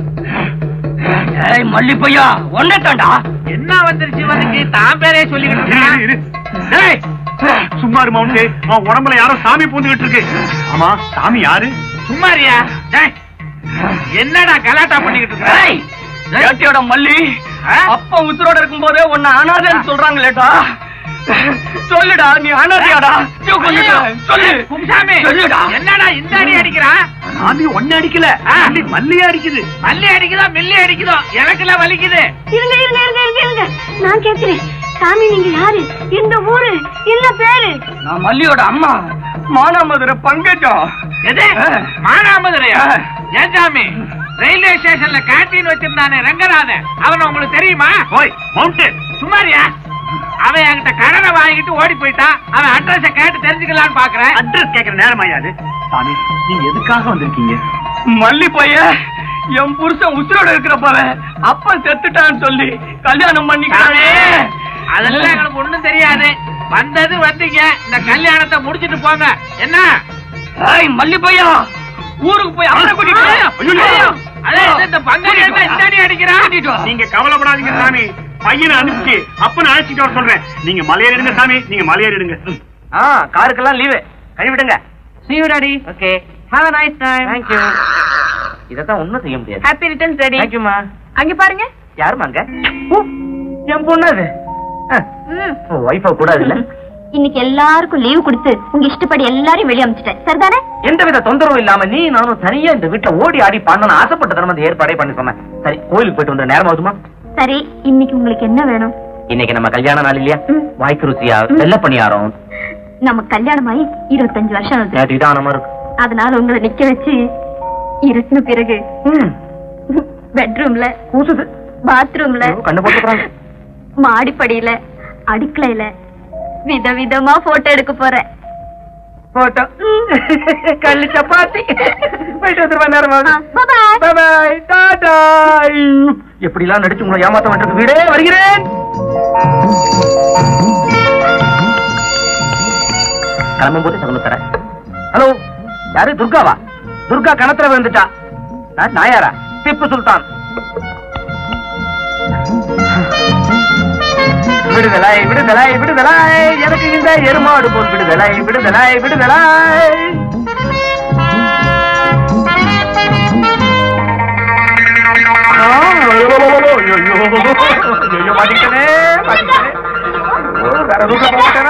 [SPEAKER 5] ஏய் மல்லிப்பையா ஒன்னே தாண்டா
[SPEAKER 6] என்ன வந்துருச்சு இவனுக்கு தான் பேரே சொல்லிக்கிட்டு
[SPEAKER 7] இரு, இரு,
[SPEAKER 6] இருக்கான்.
[SPEAKER 7] இரு. டேய், சும்மா இரு மவுண்ட் அவன் உடம்புல யாரோ சாமி பூந்துகிட்டு இருக்கு ஆமா சாமி யாரு
[SPEAKER 6] சும்மாரியா டேய், என்னடா கலாட்டா பண்ணிக்கிட்டு
[SPEAKER 5] ஏய்,
[SPEAKER 6] இருக்க
[SPEAKER 5] ஏட்டியோட மல்லி அப்பா உசுரோட இருக்கும் போதே உன்னை அனாதைன்னு சொல்றாங்களேடா சொல்லுடா நீ அனாதையாடா ஐயோ, கொன்னுட்டேன். சொல்லு
[SPEAKER 6] குப்புசாமி
[SPEAKER 5] சொல்லுடா
[SPEAKER 6] என்னடா இந்த அடி அடிக்கிறான்
[SPEAKER 7] சாமி ஒண்ணு அடிக்கல மல்லி மல்லியா அடிக்குது
[SPEAKER 6] மல்லி அடிக்குதோ மில்லி அடிக்குதோ எனக்குலாம் வலிக்குது
[SPEAKER 1] இருங்க இருங்க இருங்க இருங்க இருங்க நான் கேட்கிறேன் சாமி நீங்க யாரு இந்த ஊரு என்ன பேரு
[SPEAKER 5] நான் மல்லியோட அம்மா மானாமதுரை பங்கஜம்
[SPEAKER 6] எது மானாமதுரையா ஏன் சாமி ரயில்வே ஸ்டேஷன்ல கேண்டீன் வச்சிருந்தானே ரங்கநாதன் அவன் உங்களுக்கு தெரியுமா
[SPEAKER 7] ஓய் மவுண்ட்
[SPEAKER 6] சும்மாரியா அவன் என்கிட்ட கடனை வாங்கிட்டு ஓடி போயிட்டான் அவன் அட்ரஸ கேட்டு தெரிஞ்சுக்கலாம்னு பாக்குறேன்
[SPEAKER 7] அட்ரஸ் கேக்குற நேரம் ஆயாது சாமி நீங்க எதுக்காக வந்திருக்கீங்க
[SPEAKER 5] மல்லி பைய என் புருஷன் உசுரோட இருக்கிறப்பவே அப்பன் செத்துட்டான்னு சொல்லி கல்யாணம் பண்ணிக்கானே
[SPEAKER 6] அதெல்லாம் எங்களுக்கு ஒண்ணும் தெரியாது வந்தது வந்தீங்க இந்த கல்யாணத்தை முடிச்சிட்டு போங்க என்ன
[SPEAKER 5] ஏய் மல்லி பையா ஊருக்கு போய் அவனை கூட்டிட்டு வா.
[SPEAKER 6] ஐயோ, அதே இது இந்த பங்காளி என்ன இந்த அடி அடிக்கிறான்
[SPEAKER 7] நீங்க கவலைப்படாதீங்க சாமி பையனை அனுப்பிச்சு அப்பனை அழைச்சிட்டு வர சொல்றேன் நீங்க மலையேறிடுங்க சாமி நீங்க மலையேறிடுங்க
[SPEAKER 8] ஆ காருக்கெல்லாம் லீவு கை விடுங்க
[SPEAKER 13] See you, Daddy.
[SPEAKER 8] Okay
[SPEAKER 13] Have a nice time.
[SPEAKER 8] Thank you இதத்தான் ஒண்ணும் செய்ய முடியாது
[SPEAKER 13] Happy returns, Daddy.
[SPEAKER 8] தேங்க் யூமா
[SPEAKER 13] அங்க பாருங்க
[SPEAKER 8] யாருமா அங்க ஓ, என் பொண்ணு அது ஒய்ஃபா கூடாது இல்ல
[SPEAKER 1] இன்னைக்கு எல்லாருக்கும் லீவ் கொடுத்து உங்க இஷ்டப்படி எல்லாரையும் வெளிய அமிச்சிட்டேன் சரிதானே
[SPEAKER 8] எந்தவித தொந்தரவும் இல்லாம நீ நானும் தனியா இந்த வீட்டுல ஓடி ஆடி பண்ணணும் ஆசைப்பட்ட தரம் அந்த ஏற்பாடே பண்ணி சொன்னேன் சரி கோயிலுக்கு போயிட்டு வந்து நேரம் ஆகுதுமா
[SPEAKER 1] சரி இன்னைக்கு உங்களுக்கு என்ன வேணும்
[SPEAKER 8] இன்னைக்கு நம்ம கல்யாண நாள் இல்லையா வாய்க்கு ருசியா வெள்ள பணியாரம்
[SPEAKER 1] நம்ம கல்யாணம் ஆகி இருபத்தஞ்சு வருஷம் ஆகுது
[SPEAKER 8] நிதானமா இருக்கும்
[SPEAKER 1] அதனால உங்களை நிக்க வச்சு இருட்டின பிறகு பெட்ரூம்ல பாத்ரூம்ல
[SPEAKER 8] கண்ணு போட்டுக்கிறாங்க
[SPEAKER 1] மாடிப்படியில அடுக்கலையில விதவிதமா போட்டோ எடுக்க போறேன்
[SPEAKER 8] போட்டோ கல்லு சப்பாத்தி போயிட்டு வந்துருவா நேரம்
[SPEAKER 1] Bye-bye.
[SPEAKER 8] பாய் டாடா எப்படி எல்லாம் நடிச்சு உங்களை ஏமாத்த வேண்டியது வீடே வருகிறேன் கிளம்பும் போது சகுனம் தரேன் ஹலோ யாரு துர்காவா துர்கா கணத்துல விழுந்துட்டா நான் நாயாரா திப்பு சுல்தான் விடுதலை விடுதலை விடுதலை எனக்கு இந்த எருமாடு போல் விடுதலை விடுதலை விடுதலை ஆ, ஐயோ, ஐயோ, ஐயோ, மாட்டிக்கிட்டேனே, மாட்டிக்கிட்டேனே. ஐயோ, வேற ரூட்ல போக மாட்டேனா?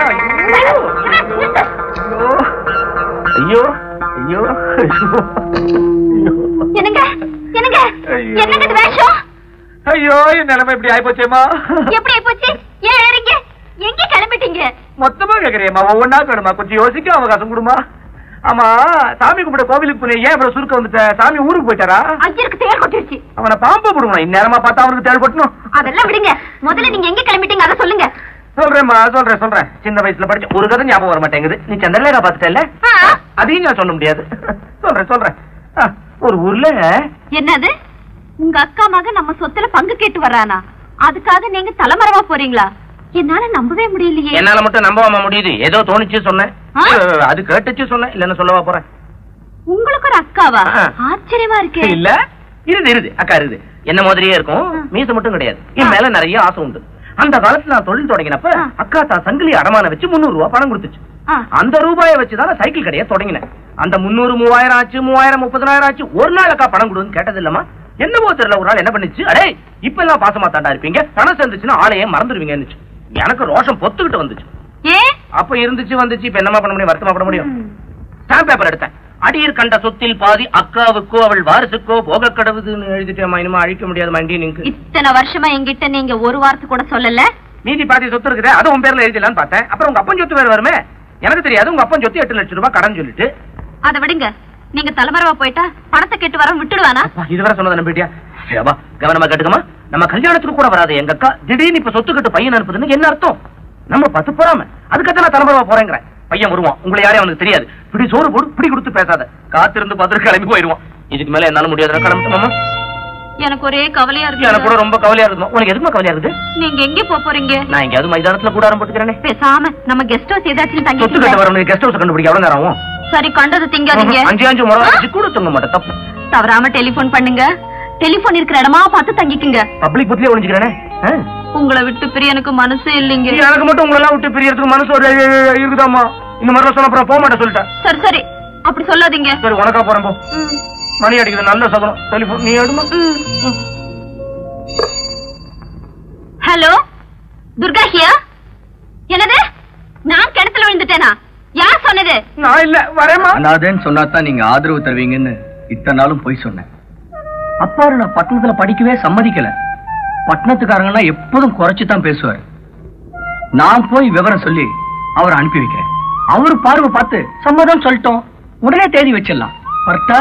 [SPEAKER 8] ஐயோ, ஐயோ, ஐயோ,
[SPEAKER 1] என்னங்க என்னங்க என்னங்க இது வேஷம்
[SPEAKER 8] ஐயோ என் நிலைமை இப்படி ஆயிப்போச்சேமா
[SPEAKER 1] எப்படி போச்சு ஏன் ஏறீங்க எங்க கிளம்பிட்டீங்க
[SPEAKER 8] மொத்தமா கேக்குறியம்மா ஒவ்வொன்னா வேணுமா கொஞ்சம் யோசிக்க அவகாசம் கொடுமா ஆமா சாமி கும்பிட கோவிலுக்கு போனேன் ஏன் அப்புறம் சுருக்க வந்துட்ட சாமி ஊருக்கு போயிட்டாரா
[SPEAKER 1] ஐயருக்கு தேர் கொட்டிருச்சு
[SPEAKER 8] அவனை பாம்பு போடுவான் இந்நேரமா பார்த்தா அவனுக்கு தேவை கொட்டணும்
[SPEAKER 1] அதெல்லாம் விடுங்க முதல்ல நீங்க எங்க கிளம்பிட்டீங்க அதை சொல்லுங்க
[SPEAKER 8] சொல்றேம்மா சொல்றேன் சொல்றேன் சின்ன வயசுல படிச்ச ஒரு கதை ஞாபகம் வர மாட்டேங்குது நீ சந்திரலேகா பாத்துட்டல அதையும் நான் சொல்ல முடியாது சொல்றேன் சொல்றேன் ஆ, ஒரு ஊர்ல
[SPEAKER 1] என்னது உங்க அக்கா மகன் நம்ம சொத்துல பங்கு கேட்டு வர்றானா அதுக்காக நீங்க தலைமறைவா போறீங்களா என்னால நம்பவே முடியலையே
[SPEAKER 8] என்னால மட்டும் நம்பவாம முடியுது ஏதோ தோணுச்சு சொன்னேன்
[SPEAKER 1] ஆ?
[SPEAKER 8] அஹ், அது கேட்டுச்சு சொன்னேன் இல்லன்னு சொல்லவா போறேன்
[SPEAKER 1] உங்களுக்கு ஒரு அக்காவா
[SPEAKER 8] ஆ.
[SPEAKER 1] ஆச்சரியமா இருக்கே
[SPEAKER 8] இல்ல இருது இருது அக்கா இருது என்ன மாதிரியே இருக்கும் மீச மட்டும் கிடையாது என் மேல நிறைய ஆசை உண்டு அந்த காலத்துல நான் தொழில் தொடங்கினப்ப அக்கா தான் சங்கிலி அடமான வச்சு முந்நூறு ரூபாய் பணம் கொடுத்துச்சு
[SPEAKER 1] ஆ.
[SPEAKER 8] அந்த ரூபாயை வச்சுதான் நான் சைக்கிள் கடையை தொடங்கினேன் அந்த முந்நூறு மூவாயிரம் ஆச்சு மூவாயிரம் முப்பதனாயிரம் ஆச்சு ஒரு நாள் அக்கா பணம் கொடுன்னு கேட்டது இல்லமா என்னவோ தெரியல ஒரு நாள் என்ன பண்ணிச்சு அடே இப்ப எல்லாம் பாசமா தாண்டா இருப்பீங்க பணம் சேர்ந்துச்சுன்னா ஆளையே மறந்துடுவீங்கன்னு எனக்கு ரோஷம் பொத்துக்கிட்டு வந்துச்சு
[SPEAKER 1] ஏ
[SPEAKER 8] அப்ப இருந்துச்சு வந்துச்சு இப்ப என்னமா பண்ண முடியும் வருத்தமா பண்ண முடியும் ஸ்டாம்ப் பேப்பர் எடுத்தேன் அடியர் கண்ட சொத்தில் பாதி அக்காவுக்கோ அவள் வாரிசுக்கோ போக கடவுதுன்னு எழுதிட்டேமா இனிமே அழிக்க முடியாது மண்டி நீங்க
[SPEAKER 1] இத்தனை வருஷமா என்கிட்ட நீங்க ஒரு வார்த்தை கூட சொல்லல
[SPEAKER 8] மீதி பாதி சொத்து இருக்குது அது உன் பேர்ல எழுதிடலான்னு பார்த்தேன் அப்புறம் உங்க அப்பன் சொத்து வேற வருமே எனக்கு தெரியாது உங்க அப்பன் சொத்து எட்டு லட்சம் ரூபாய் கடன் சொல்லிட்டு
[SPEAKER 1] அதை விடுங்க நீங்க தலைமறைவா போயிட்டா பணத்தை கேட்டு வர விட்டுடுவானா
[SPEAKER 10] இதுவரை சொன்னதை நம்பிட்டியா ஏப்பா கவனமா கேட்டுக்கமா நம்ம கல்யாணத்துக்கு கூட வராது எங்க அக்கா திடீர்னு இப்ப சொத்து கட்டு பையன் அனுப்புதுன்னு என்ன அர்த்தம் நம்ம பத்து போறாம அதுக்கத்தான் நான் தலைமுறை போறேங்கிறேன் பையன் வருவான் உங்களை யாரையும் அவனுக்கு தெரியாது இப்படி சோறு போடு இப்படி கொடுத்து பேசாத காத்திருந்து பார்த்துட்டு கிளம்பி போயிருவான் இதுக்கு மேல என்னால முடியாது கிளம்பி மாமா
[SPEAKER 1] எனக்கு ஒரே கவலையா
[SPEAKER 10] எனக்கு கூட
[SPEAKER 1] இருக்கு
[SPEAKER 10] ரொம்ப கவலையா இருக்குமா உனக்கு எதுக்குமா கவலையா இருக்குது
[SPEAKER 1] நீங்க எங்க போப் போறீங்க
[SPEAKER 10] நான் எங்கேயாவது மைதானத்துல கூடாரம் போட்டுக்கிறேனே
[SPEAKER 1] பேசாம நம்ம கெஸ்ட் ஹவுஸ் ஏதாச்சும்
[SPEAKER 10] சொத்து கட்டு
[SPEAKER 1] தங்கிக்கீங்க
[SPEAKER 10] வரவனுக்கு கெஸ்ட் ஹவுஸ் கண்டுபிடிக்க எவ்வளவு நேரம் ஆகும்
[SPEAKER 1] சரி கண்டது திங்காதீங்க
[SPEAKER 10] அஞ்சு அஞ்சு முறை வச்சு கூட தூங்க மாட்டேன் தப்பு
[SPEAKER 1] தவறாம டெலிபோன் பண்ணுங்க டெலிபோன் இருக்கிற இடமா பார்த்து தங்கிக்குங்க
[SPEAKER 10] பப்ளிக் புத்திலே ஒழிஞ்சுக்கிறேனே
[SPEAKER 1] உங்களை விட்டு பிரிய எனக்கு மனசு இல்லைங்க
[SPEAKER 10] எனக்கு மட்டும் உங்களை எல்லாம் விட்டு பிரியறதுக்கு மனசு ஒரு இருக்குதாமா இந்த மாதிரிலாம் சொன்ன அப்புறம் போக மாட்டேன் சொல்லிட்டேன்
[SPEAKER 1] சரி சரி அப்படி சொல்லாதீங்க
[SPEAKER 10] சரி உனக்கா போறேன் போ மணி அடிக்குது நல்ல சகனம் டெலிபோன் நீ எடுமா
[SPEAKER 1] ஹலோ துர்கா ஹியா என்னது நான் கிணத்துல விழுந்துட்டேனா யார் சொன்னது
[SPEAKER 10] நான் இல்ல வரேமா
[SPEAKER 8] அனாதேன்னு சொன்னா தான் நீங்க ஆதரவு தருவீங்கன்னு இத்தனை நாளும் போய் சொன்னேன் அப்பாரு நான் பட்டணத்துல படிக்கவே சம்மதிக்கல பட்டணத்துக்காரங்கன்னா எப்போதும் குறைச்சு தான் பேசுவாரு நான் போய் விவரம் சொல்லி அவரை அனுப்பி வைக்கிறேன் அவரு பார்வை பார்த்து சம்மதம் சொல்லிட்டோம் உடனே தேதி வச்சிடலாம் கரெக்டா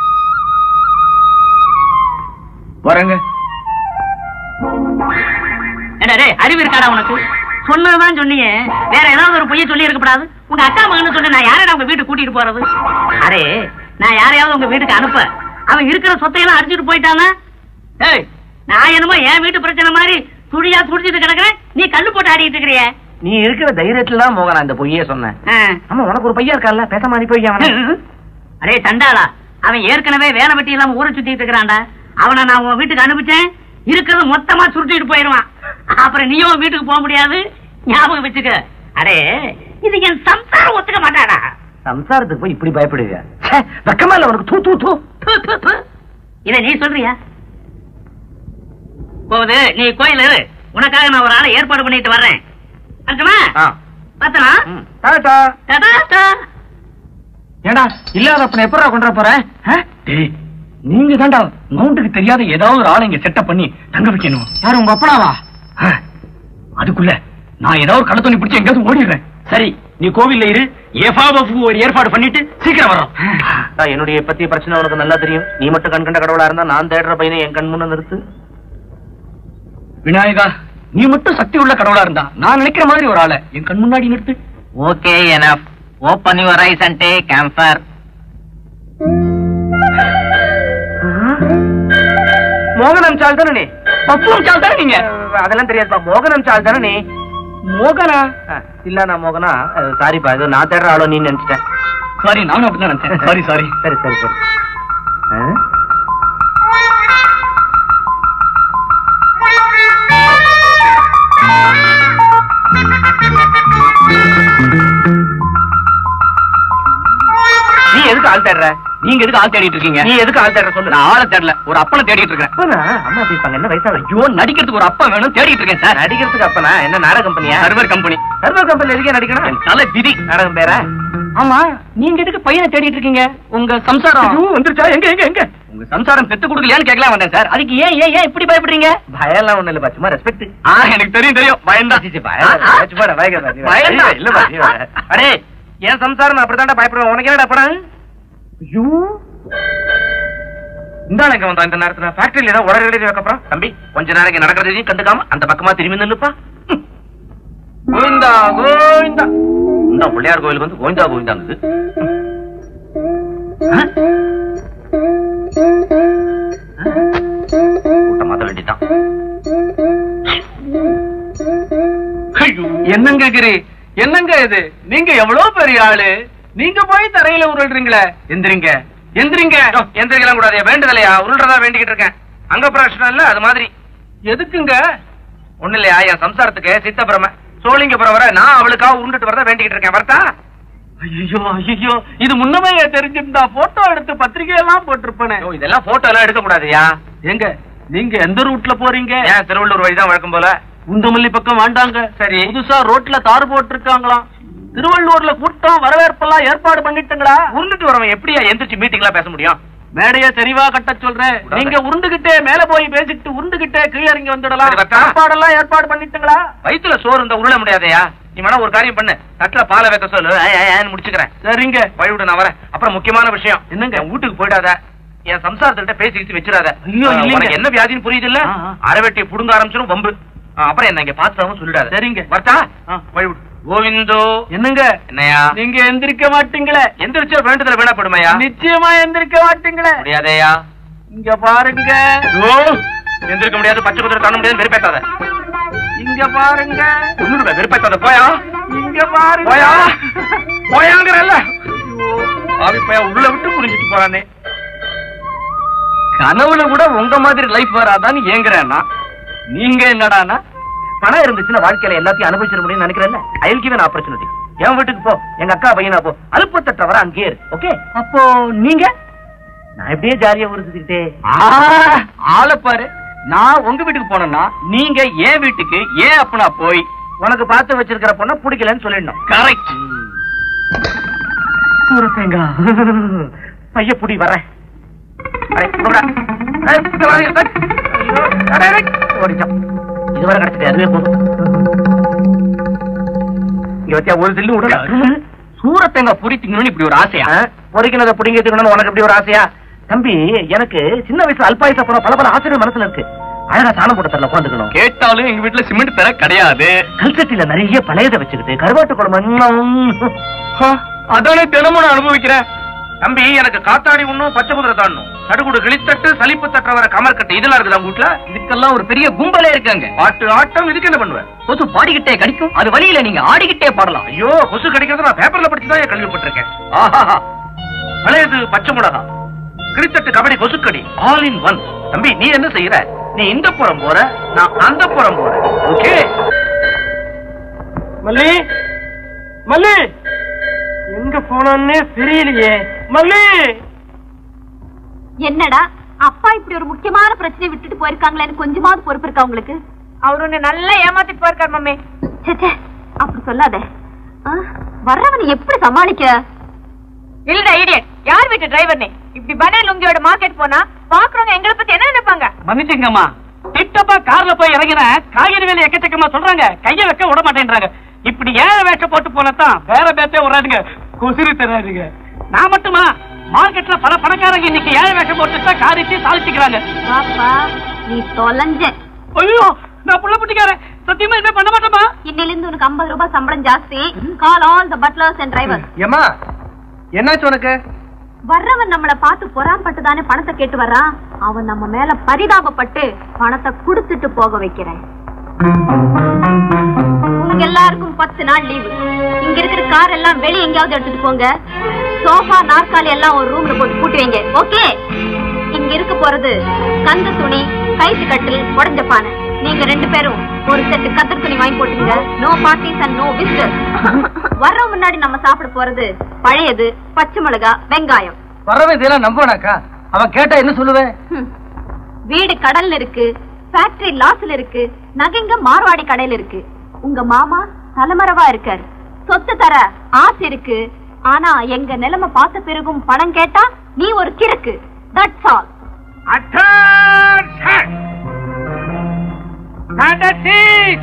[SPEAKER 8] வரேங்க
[SPEAKER 15] ஏடா டேய் அறிவு இருக்காடா உனக்கு சொன்னதுதான் சொன்னீங்க வேற ஏதாவது ஒரு பொய்ய சொல்லி இருக்கப்படாது உங்க அக்கா மகன்னு சொல்லி நான் யாரையா உங்க வீட்டுக்கு கூட்டிட்டு போறது அரே நான் யாரையாவது உங்க வீட்டுக்கு அனுப்ப அவன் இருக்கிற சொத்தையெல்லாம் அடிச்சிட்டு போயிட்டானா ஏய் நான் என்னமோ என் வீட்டு பிரச்சனை மாதிரி துடியா துடிச்சிட்டு கிடக்குறேன் நீ கல்லு போட்டு ஆடிட்டு இருக்கிறிய
[SPEAKER 10] நீ இருக்கிற தைரியத்துல தான் மோகனா இந்த பொய்யே சொன்னேன் ஆமா உனக்கு ஒரு பையன் இருக்கான்ல பேச மாதிரி போய் அவனை
[SPEAKER 15] அரே சண்டாளா அவன் ஏற்கனவே வேலை வெட்டி இல்லாம ஊரை சுத்திட்டு இருக்கிறான்டா அவனை நான் உன் வீட்டுக்கு அனுப்பிச்சேன் இருக்கிறது மொத்தமா சுருட்டிட்டு போயிருவான் அப்புறம் நீயும் உன் வீட்டுக்கு போக முடியாது ஞாபகம் வச்சுக்க அடே இது என் சம்சாரம் ஒத்துக்க மாட்டாடா
[SPEAKER 10] சம்சாரத்துக்கு போய் இப்படி பயப்படுவியா ச்சே, வெக்கமா இல்ல உனக்கு தூ தூ தூ
[SPEAKER 15] து, து, து. இதை நீ சொல்றியா போகுது நீ கோயில் இரு உனக்காக நான் ஒரு ஆளை ஏற்பாடு பண்ணிட்டு வர்றேன் அர்த்தமா பார்த்தனா
[SPEAKER 10] டாடா
[SPEAKER 15] டாடா
[SPEAKER 8] ஏடா இல்லாத அப்பனை எப்படா கொண்டு போற டேய் நீங்க தான்டா மவுண்டுக்கு தெரியாத ஏதாவது ஒரு ஆளை இங்க செட்டப் பண்ணி தங்க வைக்கணும் யாரு உங்க அப்பனாவா அதுக்குள்ள நான் ஏதாவது ஒரு கள்ளத்தோணி பிடிச்சி எங்கேயாவது ஓடிடுறேன் சரி நீ கோவில்ல இரு எஃபாபு ஒரு ஏற்பாடு பண்ணிட்டு சீக்கிரம் வரோம்
[SPEAKER 10] நான் என்னுடைய பத்திய பிரச்சனை உனக்கு நல்லா தெரியும் நீ மட்டும் கண் கண்ட கடவுளா இருந்தா நான் தேடுற பையனை என் கண் முன்ன நிறுத்து
[SPEAKER 8] விநாயகா நீ மட்டும் சக்தி உள்ள கடவுளா இருந்தா நான் நினைக்கிற மாதிரி ஒரு ஆளை என் கண் முன்னாடி நிறுத்து
[SPEAKER 11] ஓகே எனப் open your eyes and take கேம்பர்
[SPEAKER 10] மோகனம் சால் தானே நீ
[SPEAKER 8] பப்பும் சால் தானே நீங்க
[SPEAKER 10] அதெல்லாம் தெரியாதுப்பா மோகனம் சால் தானே நீ
[SPEAKER 8] மோகனா
[SPEAKER 10] இல்ல நான் மோகனா அஹ், சாரிப்பா இது நான் தேடுற ஆளோ நீ நினைச்சிட்டேன்
[SPEAKER 8] சாரி நானும் அப்படிதான் நினைச்சேன் சாரி சாரி
[SPEAKER 10] சரி சரி சரி ஆ? நீ எதுக்கு ஆள் தேடுற
[SPEAKER 8] நீங்க எதுக்கு ஆள் தேடிட்டு இருக்கீங்க
[SPEAKER 10] நீ எதுக்கு ஆள் தேடுற சொல்லு
[SPEAKER 8] நான் ஆளை தேடல ஒரு அப்பனை தேடிட்டு இருக்கேன்
[SPEAKER 10] அப்பனா அம்மா பேசுவாங்க என்ன வயசா
[SPEAKER 8] ஐயோ நடிக்கிறதுக்கு ஒரு அப்பா வேணும் தேடிட்டு இருக்கேன் சார்
[SPEAKER 10] நடிக்கிறதுக்கு அப்பனா என்ன நாடக கம்பெனியா
[SPEAKER 8] சர்வர் கம்பெனி
[SPEAKER 10] சர்வர் கம்பெனில எதுக்கே நடிக்கணும்
[SPEAKER 8] என் தலை விதி
[SPEAKER 10] நாடகம் பேரா
[SPEAKER 8] ஆமா நீங்க எதுக்கு பையனை தேடிட்டு இருக்கீங்க உங்க சம்சாரம் வந்துருச்சா எங்க எங்க எங்க உங்க சம்சாரம் பெத்து கொடுக்கலையான்னு கேட்கலாம் வந்தேன் சார் அதுக்கு ஏன் ஏன் ஏன் இப்படி பயப்படுறீங்க
[SPEAKER 10] பயம்லாம் ஒண்ணு இல்ல சும்மா ரெஸ்பெக்ட்
[SPEAKER 8] ஆ எனக்கு தெரியும் தெரியும் பயந்தா பயந்தா
[SPEAKER 10] இல்ல அடே என் சம்சாரம் நான் அப்படித்தான்டா பயப்படுவேன் உனக்கு என்னடா படம் ஐயோ இந்தாங்க இங்க வந்தா இந்த நேரத்துல ஃபேக்டரியில ஏதாவது உடனே எழுதி வைக்கப்புறம் தம்பி கொஞ்ச நாளைக்கு நடக்கிறதையும் கண்டுக்காம அந்த பக்கமா திரும்பி நில்லுப்பா ம். கோவிந்தா கோவிந்தா இந்த பிள்ளையார் கோயிலுக்கு வந்து கோவிந்தா கோவிந்தாங்குது ஆ? கூட்ட மாத்த வேண்டியதான்
[SPEAKER 8] என்னங்க கிரி என்னங்க இது நீங்க எவ்வளவு பெரிய ஆளு நீங்க போய் தரையில உருள்றீங்களே எந்திரிங்க எந்திரிங்க
[SPEAKER 10] எந்திரிக்கலாம் கூடாது வேண்டுதலையா உருள்றதா வேண்டிக்கிட்டு இருக்கேன் அங்க பிரச்சனை இல்ல அது மாதிரி
[SPEAKER 8] எதுக்குங்க
[SPEAKER 10] ஒண்ணு இல்லையா என் சம்சாரத்துக்கு சித்தபிரம சோழிங்கபுரம் வர நான் அவளுக்காக உருண்டுட்டு வரதா வேண்டிக்கிட்டு இருக்கேன் வரட்டா
[SPEAKER 8] ஐயோ ஐயோ இது முன்னமே தெரிஞ்சிருந்தா போட்டோ எடுத்து பத்திரிகை எல்லாம் போட்டிருப்பேனே
[SPEAKER 10] ஐயோ, இதெல்லாம் போட்டோ எல்லாம் எடுக்க கூடாதுயா
[SPEAKER 8] எங்க நீங்க எந்த ரூட்ல போறீங்க
[SPEAKER 10] ஏன் திருவள்ளூர் வழிதான் வழக்கம் போல
[SPEAKER 8] உந்தமல்லி பக்கம் வேண்டாங்க
[SPEAKER 10] சரி
[SPEAKER 8] புதுசா ரோட்ல தார் போட்டிருக்காங்களாம் திருவள்ளூர்ல கூட்டம் வரவேற்பெல்லாம் ஏற்பாடு பண்ணிட்டுங்களா
[SPEAKER 10] உருண்டுட்டு வரவன் எப்படியா எந்திரிச்சு மீட்டிங்லாம் பேச முடியும்
[SPEAKER 8] மேடைய சரிவா கட்ட சொல்றேன் நீங்க உருண்டுகிட்டே மேல போய் பேசிட்டு உருண்டுகிட்டே கீழே இறங்கி வந்துடலாம்
[SPEAKER 10] சரி, வரட்டா?
[SPEAKER 8] சாப்பாடெல்லாம் ஏற்பாடு பண்ணிட்டுங்களா
[SPEAKER 10] வயித்துல சோறு இந்த உருள முடியாதயா நீ வேணா ஒரு காரியம் பண்ணு தட்டுல பாலை வைக்க சொல்லு ஏ, ஏ, ஏன்னு முடிச்சுக்கிறேன்
[SPEAKER 8] சரிங்க
[SPEAKER 10] வழிவிடு நான் வரேன் அப்புறம் முக்கியமான விஷயம் என்னங்க என் வீட்டுக்கு போயிடாத என் சம்சாரத்துக்கிட்ட பேசி கிச்சு வச்சிடாத
[SPEAKER 8] ஐயோ, இல்லைங்க.
[SPEAKER 10] உனக்கு என்ன வியாதின்னு புரியுது இல்ல
[SPEAKER 8] ஆ, ஆ.
[SPEAKER 10] அரைவெட்டியை புடுங்க ஆரம்பிச்சிடும் வம்பு ஆ, அப்புறம் என்ன இங்க பாத்துட்டாவும் சொல்லிடாத
[SPEAKER 8] சரிங்க.
[SPEAKER 10] வரட்டா வழிவிடு கோவிந்தோ
[SPEAKER 8] என்னங்க
[SPEAKER 10] என்னையா
[SPEAKER 8] நீங்க எந்திரிக்க மாட்டீங்களே
[SPEAKER 10] எந்திரிச்சா வேண்டுதல வீணப்படுமையா
[SPEAKER 8] நிச்சயமா எந்திரிக்க மாட்டீங்களே
[SPEAKER 10] முடியாதேயா
[SPEAKER 8] இங்க பாருங்க
[SPEAKER 10] ஓ எந்திரிக்க முடியாது பச்சை குதிரை தாண்ட முடியாது வெறுப்பேத்தாத
[SPEAKER 8] இங்க பாருங்க
[SPEAKER 10] ஒண்ணுடா வெறுப்பேத்தாத போயா
[SPEAKER 8] இங்க பாருங்க
[SPEAKER 10] போயா போயாங்கிறல்ல ஆவி போயா உள்ள விட்டு புரிஞ்சுட்டு போறானே
[SPEAKER 8] கனவுல கூட உங்க மாதிரி லைஃப் வராதான்னு ஏங்குறேன்னா நீங்க என்னடானா
[SPEAKER 10] பணம் இருந்துச்சுன்னா வாழ்க்கையில எல்லாத்தையும் அனுபவிச்சிட முடியும்னு நினைக்கிறேன்ல ஐல் கிவன் ஆப்பர்ச்சுனிட்டி என் வீட்டுக்கு போ எங்க அக்கா பையனா போ அலுப்பு தட்ட வர அங்கேயே இரு ஓகே
[SPEAKER 8] அப்போ நீங்க
[SPEAKER 10] நான் எப்படியே ஜாலியா உறுதிக்கிட்டே
[SPEAKER 8] ஆள பாரு நான் உங்க வீட்டுக்கு போனேன்னா நீங்க என் வீட்டுக்கு ஏன் அப்பனா போய்
[SPEAKER 10] உனக்கு பார்த்து வச்சிருக்கிற பொண்ணை பிடிக்கலன்னு சொல்லிடணும்
[SPEAKER 8] கரெக்ட்
[SPEAKER 10] சூரத்தேங்கா பைய புடி வரேன் அடே, போடா. ஏய், இங்க வராதீங்க, டக். ஐயோ, அடே, அடே. ஓடிச்சான். இதுவரை கிடைச்சது அதுவே போதும் இங்க வச்சியா ஒரு சில்லு விடல
[SPEAKER 8] சூரத்தேங்காய் பொரித்தீங்கன்னு இப்படி ஒரு ஆசையா
[SPEAKER 10] பொறிக்கிறத புடிங்க எடுத்துக்கணும்னு உனக்கு எப்படி ஒரு ஆசையா தம்பி எனக்கு சின்ன வயசுல அல்பாயுசா போன பல பல ஆசிரியர் மனசுல இருக்கு அழகா சாணம் போட்ட தரல உட்காந்துக்கணும்
[SPEAKER 8] கேட்டாலும் எங்க வீட்டுல சிமெண்ட் தர கிடையாது
[SPEAKER 10] கல்சட்டில நிறைய பழையதை வச்சுக்கிட்டு கருவாட்டு குழம்பு
[SPEAKER 8] அதானே தினமும் நான் அனுபவிக்கிறேன்
[SPEAKER 10] தம்பி எனக்கு காத்தாடி ஒண்ணும் பச்சை குதிரை தாண்டணும் சடுகுடு கிளித்தட்டு சலிப்பு தட்டுற வர கமர்கட்டு இதெல்லாம் இருக்குதா உங்க வீட்டுல
[SPEAKER 8] இதுக்கெல்லாம் ஒரு பெரிய கும்பலே இருக்காங்க
[SPEAKER 10] பாட்டு ஆட்டம் இதுக்கு என்ன பண்ணுவேன்
[SPEAKER 8] கொசு பாடிக்கிட்டே கடிக்கும் அது வழியில நீங்க ஆடிக்கிட்டே பாடலாம்
[SPEAKER 10] ஐயோ கொசு கிடைக்கிறது நான் பேப்பர்ல படிச்சுதான் என் கேள்விப்பட்டிருக்கேன் ஆஹாஹா. பழையது பச்சை மிளகா கிளித்தட்டு கபடி கொசுக்கடி ஆல் இன் ஒன் தம்பி நீ என்ன செய்யற நீ இந்த புறம் போற நான் அந்த புறம் போறேன் ஓகே
[SPEAKER 8] மல்லி மல்லி எங்க போனான்னே தெரியலையே மல்லி
[SPEAKER 1] என்னடா அப்பா இப்படி ஒரு முக்கியமான பிரச்சனையை விட்டுட்டு போயிருக்காங்களேன்னு கொஞ்சமாவது பொறுப்பு இருக்கா உங்களுக்கு
[SPEAKER 16] அவர் உன்னை நல்லா ஏமாத்திட்டு போயிருக்காரு மம்மி
[SPEAKER 1] ச்சே, ச்சே, அப்படி சொல்லாத ஆ, வர்றவனை எப்படி சமாளிக்க
[SPEAKER 16] இல்லடா ஐடியட் யார் வீட்டு டிரைவர் நீ இப்படி பனே லுங்கியோட மார்க்கெட் போனா பாக்குறவங்க எங்களை பத்தி என்ன நினைப்பாங்க
[SPEAKER 15] மன்னிச்சுங்கம்மா டிப்டப்பா கார்ல போய் இறங்கின காய்கறி வேலை எக்கச்சக்கமா சொல்றாங்க கைய வைக்க விட மாட்டேன்றாங்க இப்படி ஏழை வேஷம் போட்டு போனதான் வேற பேத்தே விடாதுங்க குசிறு தராதுங்க நான் மட்டுமா மார்க்கெட்ல பல பணக்காரங்க இன்னைக்கு ஏழை வேஷம் போட்டு காரிச்சு சாதிச்சுக்கிறாங்க
[SPEAKER 1] பாப்பா நீ தொலைஞ்ச
[SPEAKER 15] ஐயோ நான் புள்ள புட்டிக்காரன் சத்தியமா என்ன பண்ண மாட்டேமா
[SPEAKER 1] இன்னில இருந்து உனக்கு 50 ரூபாய் சம்பளம் ஜாஸ்தி call all the butlers and drivers
[SPEAKER 8] ஏமா என்னாச்சு உனக்கு
[SPEAKER 1] வர்றவன் நம்மள பார்த்து பொறாம்பட்டு தானே பணத்தை கேட்டு வர்றான் அவன் நம்ம மேல பரிதாபப்பட்டு பணத்தை கொடுத்துட்டு போக வைக்கிறேன் உங்க எல்லாருக்கும் பத்து நாள் லீவு இங்க இருக்கிற கார் எல்லாம் வெளிய எங்கேயாவது எடுத்துட்டு போங்க சோஃபா நாற்காலி எல்லாம் ஒரு ரூம்ல போட்டு பூட்டி வைங்க ஓகே இங்க இருக்க போறது கந்த துணி கைத்து கட்டில் உடஞ்ச பானை நீங்க ரெண்டு பேரும் ஒரு செட்டு கத்தர் துணி வாங்கி போட்டுங்க no parties and no visitors வர்ற முன்னாடி நம்ம சாப்பிட போறது பழையது பச்சை மிளகா வெங்காயம்
[SPEAKER 8] வரவே இதெல்லாம் நம்புவானாக்கா அவன் கேட்டா என்ன சொல்லுவேன்
[SPEAKER 1] ஹம். வீடு கடல்ல இருக்கு ஃபேக்டரி லாஸ்ல இருக்கு நகைங்க மார்வாடி கடையில இருக்கு உங்க மாமா தலைமறைவா இருக்காரு சொத்து தர ஆசை இருக்கு ஆனா எங்க நிலைமை பார்த்த பிறகும் பணம் கேட்டா நீ ஒரு கிறுக்கு that's all
[SPEAKER 6] Attention! Stand at seat!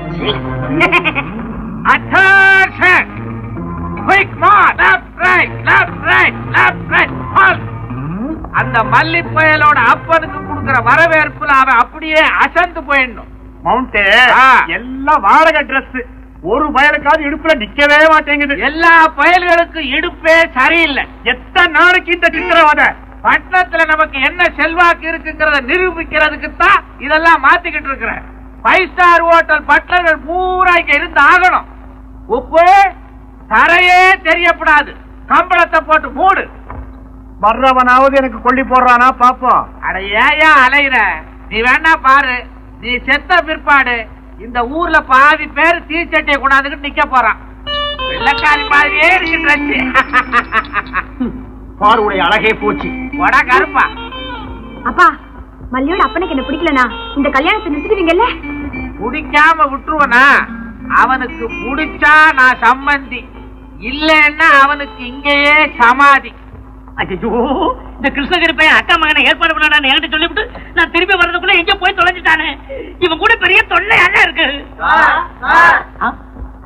[SPEAKER 6] Attention! Quick march! Left, right, left, right, left, right, halt! அந்த மல்லி புயலோட அப்பனுக்கு கொடுக்கிற வரவேற்புல அவன் அப்படியே அசந்து போயிடணும்
[SPEAKER 7] மவுண்ட்
[SPEAKER 6] ஆ.
[SPEAKER 7] எல்லாம் வாடகை ட்ரெஸ் ஒரு பயலுக்காவது இடுப்புல நிக்கவே மாட்டேங்குது
[SPEAKER 6] எல்லா பயல்களுக்கும் இடுப்பே சரியில்லை
[SPEAKER 7] எத்தனை நாளைக்கு இந்த சித்திரவதை
[SPEAKER 6] பட்டணத்துல நமக்கு என்ன செல்வாக்கு இருக்குங்கிறத நிரூபிக்கிறதுக்கு தான் இதெல்லாம் மாத்திக்கிட்டு இருக்கிறேன் ஃபைவ் ஸ்டார் ஹோட்டல் பட்லர்கள் பூரா இங்க இருந்து ஆகணும் உப்பு தரையே தெரியப்படாது கம்பளத்தை போட்டு மூடு
[SPEAKER 7] வர்றவனாவது எனக்கு கொல்லி போடுறானா பாப்போம்
[SPEAKER 6] அட ஏயா அலையிற நீ வேணா பாரு நீ செத்த பிற்பாடு இந்த ஊர்ல பாதி பேர் தீச்சட்டியை கொண்டாந்துக்கிட்டு நிக்க போறான் வெள்ளக்காரி மாதிரியே இருக்கு ட்ரெஸ்
[SPEAKER 7] பாருடைய அழகே போச்சு
[SPEAKER 6] வட கருப்பா
[SPEAKER 1] அப்பா மல்லியோட அப்பனுக்கு என்ன பிடிக்கலனா இந்த கல்யாணத்தை நிறுத்திடுவீங்கல்ல
[SPEAKER 6] குடிக்காம விட்டுருவனா அவனுக்கு முடிச்சா நான் சம்மந்தி இல்லைன்னா அவனுக்கு இங்கேயே சமாதி
[SPEAKER 15] ஐயோ இந்த கிருஷ்ணகிரி பையன் அக்கா மகனை ஏற்பாடு பண்ணான்னு என்கிட்ட சொல்லிவிட்டு நான் திருப்பி வர்றதுக்குள்ள எங்க போய் தொலைஞ்சிட்டானே இவன் கூட பெரிய தொல்லையாக இருக்கு ஆ?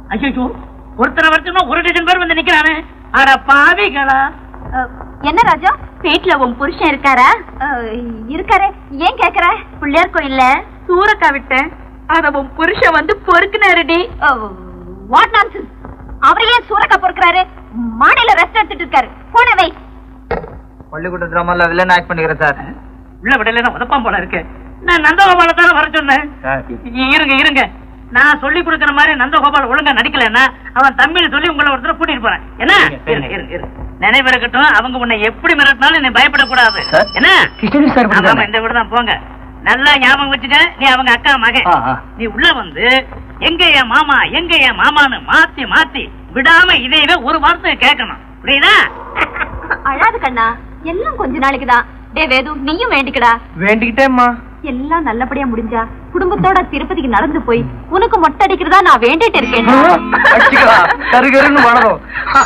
[SPEAKER 15] ஐயோ ஒருத்தரை வரச்சுன்னா ஒரு டஜன் பேர் வந்து நிக்கிறானே அட பாவிகளா
[SPEAKER 1] என்ன ராஜா வீட்ல உன் புருஷன் இருக்காரா இருக்காரு ஏன் கேக்குற பிள்ளையார் கோயில்ல சூரக்கா விட்டேன் அத உன் புருஷன் வந்து பொறுக்குனாருடி வாட் நான்சென்ஸ் அவர் ஏன் சூரக்கா பொறுக்குறாரு மாடியில ரெஸ்ட் எடுத்துட்டு இருக்காரு போன வை
[SPEAKER 5] பள்ளிக்கூட டிராமால வில்லன் ஆக்ட் பண்ணிக்கிறேன் சார்
[SPEAKER 15] உள்ள விடல உதப்பான் போல இருக்கு நான் நந்தகோபால தானே வர சொன்னேன் இ- இருங்க இருங்க நான் சொல்லி கொடுக்கிற மாதிரி நந்தகோபால் ஒழுங்கா நடிக்கலன்னா அவன் தமிழ் சொல்லி உங்களை ஒருத்தர கூட்டிட்டு போறேன் என்ன இருங்க இருங்க இருங்க நினைவு இருக்கட்டும் அவங்க உன்னை எப்படி மிரட்டினாலும் நீ பயப்படக்கூடாது என்ன
[SPEAKER 5] கிருஷ்ணகிரி சார்
[SPEAKER 15] ஆமா, ஆமா, இந்த வீடு தான் போங்க நல்லா ஞாபகம் வச்சுக்க நீ அவங்க அக்கா மகன்
[SPEAKER 5] ஆ, ஆ.
[SPEAKER 15] நீ உள்ள வந்து எங்க என் மாமா எங்க என் மாமான்னு மாத்தி மாத்தி விடாம இதையவே ஒரு வார்த்தை கேட்கணும் புரியுதா
[SPEAKER 1] அழாது கண்ணா எல்லாம் கொஞ்ச நாளைக்கு தான் டே வேது நீயும் வேண்டிக்கடா
[SPEAKER 5] வேண்டிக்கிட்டேம்மா
[SPEAKER 1] எல்லாம் நல்லபடியா முடிஞ்சா குடும்பத்தோட திருப்பதிக்கு நடந்து போய் உனக்கு மொட்டை அடிக்கிறதா நான் வேண்டிட்டு இருக்கேன்
[SPEAKER 5] கருகருன்னு வளரும்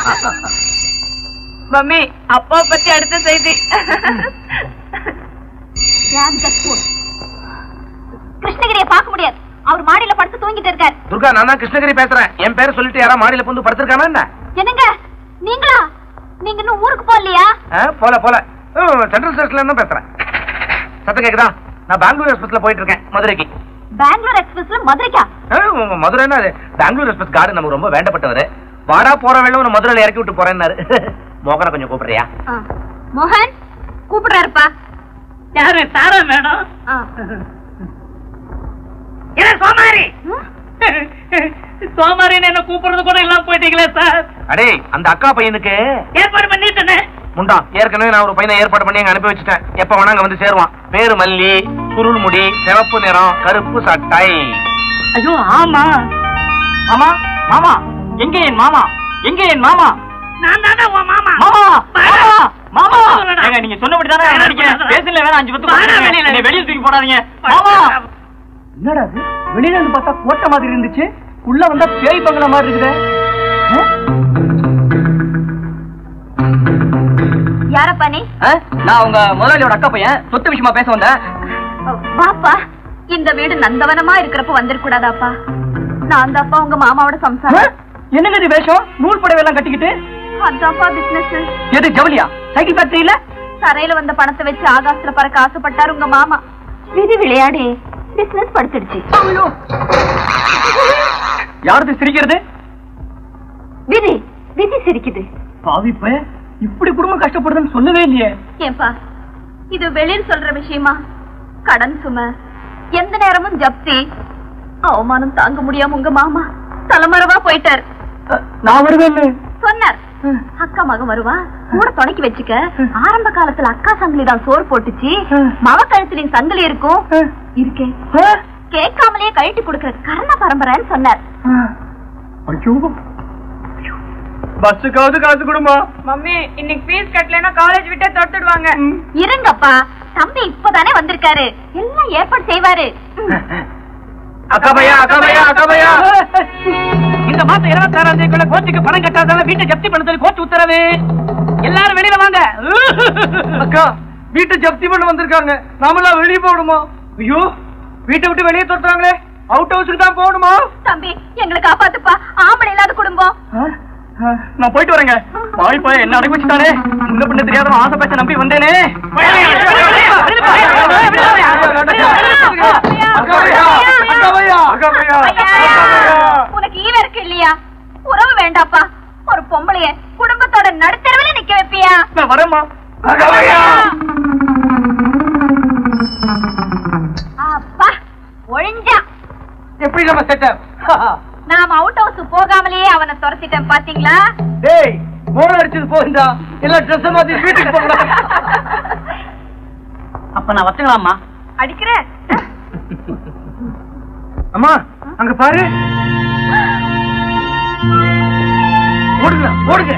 [SPEAKER 16] மம்மி அப்பா பத்தி அடுத்த செய்தி
[SPEAKER 1] கிருஷ்ணகிரியை பார்க்க முடியாது அவர் மாடியில படுத்து தூங்கிட்டு இருக்காரு
[SPEAKER 10] துர்கா நான் தான் கிருஷ்ணகிரி பேசுறேன் என் பேரை சொல்லிட்டு யாரா மாடியில புந்து படுத்திருக்கானா என்ன
[SPEAKER 1] என்னங்க நீங்களா நீங்க இன்னும் ஊருக்கு போகலையா
[SPEAKER 10] ஆ, போல போல ம், சென்ட்ரல் ஸ்டேஷன்ல இருந்து பேசுறேன் சத்தம் கேக்குதா நான் பெங்களூர் எக்ஸ்பிரஸ்ல போயிட்டு இருக்கேன் மதுரைக்கு
[SPEAKER 1] பெங்களூர் எக்ஸ்பிரஸ்ல மதுரைக்கா
[SPEAKER 10] ஆ, உங்க மதுரைன்னா அது பெங்களூர் எக்ஸ்பிரஸ் கார்டு நமக்கு ரொம்ப வேண்டப்பட்டவர் வாடா போற வேலை உன்னை மதுரையில இறக்கி விட்டு போறேன்னாரு மோகனை கொஞ்சம் கூப்பிடுறியா
[SPEAKER 1] ஆ. மோகன் கூப்பிடுறாருப்பா
[SPEAKER 15] யாரு தாரா மேடம்
[SPEAKER 1] ஆ.
[SPEAKER 15] என்ன சோமாரி சோமாரின்னு என்ன கூப்பிடுறது கூட எல்லாம் போயிட்டீங்களே சார்
[SPEAKER 10] அடே அந்த அக்கா பையனுக்கு
[SPEAKER 15] ஏற்பாடு பண்ணிட்டேனே
[SPEAKER 10] முண்டா ஏற்கனவே நான் ஒரு பையனை ஏற்பாடு பண்ணி அங்க அனுப்பி வச்சுட்டேன் எப்ப வேணா அங்க வந்து சேருவான் பேரு மல்லி சுருள் முடி சிவப்பு நிறம் கருப்பு சட்டை
[SPEAKER 15] ஐயோ ஆமா
[SPEAKER 5] மாமா மாமா எங்க என் மாமா எங்க என் மாமா
[SPEAKER 15] நான் தானே உன் மாமா
[SPEAKER 5] மாமா மாமா மாமா
[SPEAKER 15] வாடா.
[SPEAKER 5] ஏங்க நீங்க சொன்னபடி தானே
[SPEAKER 15] வாடா,
[SPEAKER 5] நடிக்கிறேன்
[SPEAKER 15] வாடா.
[SPEAKER 5] பேசல வேணா அஞ்சு பத்து
[SPEAKER 15] வாடா,
[SPEAKER 5] கொடுத்துருங்க.
[SPEAKER 15] வெளியில.
[SPEAKER 5] என்னை வெளியில தூக்கி போடாதீங்க மாமா என்னடா அது வெளியில இருந்து பார்த்தா கோட்டை மாதிரி இருந்துச்சு உள்ள வந்தா பேய் பங்களா மாதிரி இருக்குதே ஆ?
[SPEAKER 1] யாரப்பா நீ
[SPEAKER 5] ஆ? நான் உங்க முதலாளியோட அக்கா பையன் சொத்து விஷயமா பேச வந்தேன்
[SPEAKER 1] வாப்பா இந்த வீடு நந்தவனமா இருக்கிறப்ப வந்துடக்கூடாதாப்பா நான் தான்ப்பா உங்க மாமாவோட சம்சாரம்
[SPEAKER 5] என்னங்க இது வேஷம் நூல் புடவை எல்லாம் கட்டிக்கிட்டு
[SPEAKER 1] அதான்ப்பா பிசினஸ்
[SPEAKER 5] எது ஜவுளியா சைக்கிள் ஃபேக்டரியில
[SPEAKER 1] தரையில வந்த பணத்தை வச்சு ஆகாசத்துல பறக்க ஆசைப்பட்டாரு உங்க மாமா விதி விளையாடி பிசினஸ் படுத்துடுச்சு
[SPEAKER 5] யாரது சிரிக்கிறது
[SPEAKER 1] விதி விதி சிரிக்குது
[SPEAKER 5] பாவி பையன் இப்படி குடும்பம் கஷ்டப்படுதுன்னு சொல்லவே இல்லையே
[SPEAKER 1] ஏன்பா இது வெளியில் சொல்ற விஷயமா கடன் சுமை எந்த நேரமும் ஜப்தி அவமானம் தாங்க முடியாம உங்க மாமா தலைமறைவா போயிட்டார்
[SPEAKER 5] நான் வருவேன்னு
[SPEAKER 1] சொன்னார் அக்கா மகன் வருவா கூட தொடக்கி வச்சுக்க ஆரம்ப காலத்துல அக்கா சங்கிலி தான் சோறு போட்டுச்சு மவ கழுத்துலயும் சங்கிலி இருக்கும் இருக்கேன் கேட்காமலேயே கழட்டி கொடுக்கிற கர்ண பரம்பரைன்னு சொன்னார்
[SPEAKER 5] ஐயோ பஸ்ஸுக்காவது காசு கொடுமா
[SPEAKER 16] மம்மி இன்னைக்கு ஃபீஸ் கட்டலைன்னா காலேஜ் விட்டே தொட்டுடுவாங்க
[SPEAKER 1] இருங்கப்பா தம்பி இப்பதானே வந்திருக்காரு எல்லாம் ஏற்பாடு செய்வாரு
[SPEAKER 10] அக்கா பையா அக்கா பையா அக்கா பையா
[SPEAKER 15] இந்த மாசம் இருபத்தி ஆறாம் தேதிக்குள்ள கோச்சுக்கு பணம் கட்டாதால வீட்டை ஜப்தி பண்ண சொல்லி கோச்சு உத்தரவு எல்லாரும் வெளியில வாங்க
[SPEAKER 5] அக்கா வீட்டை ஜப்தி பண்ண வந்திருக்காங்க நாமெல்லாம் வெளியே போகணுமா ஐயோ வீட்டை விட்டு வெளியே துரத்துறாங்களே அவுட் ஹவுஸுக்கு தான் போகணுமா
[SPEAKER 1] தம்பி எங்களை காப்பாத்துப்பா ஆம்பளை இல்லாத குடும்பம்
[SPEAKER 5] நான் போயிட்டு வரேங்க வாய் போய் என்ன அடக்கி வச்சுட்டானே முன்ன பின்ன தெரியாதவன் ஆசை பேச நம்பி வந்தேனே
[SPEAKER 1] உனக்கு ஈவ இருக்கு இல்லையா உறவு வேண்டாப்பா ஒரு பொம்பளைய குடும்பத்தோட நடுத்தரவுல நிக்க வைப்பியா
[SPEAKER 5] நான் வரேம்மா
[SPEAKER 1] அப்பா ஒழிஞ்சா
[SPEAKER 5] எப்படி நம்ம செட்டப்
[SPEAKER 1] நாம அவுட் ஹவுஸ் போகாமலேயே அவனை துரத்திட்டேன் பாத்தீங்களா
[SPEAKER 5] டேய் மோன அடிச்சது போகுதா எல்லாம் ட்ரெஸ் மாத்தி வீட்டுக்கு போகலாம்
[SPEAKER 15] அப்ப நான் வச்சுக்கலாமா
[SPEAKER 16] அடிக்கிற
[SPEAKER 5] அம்மா அங்க பாரு ஓடுங்க ஓடுங்க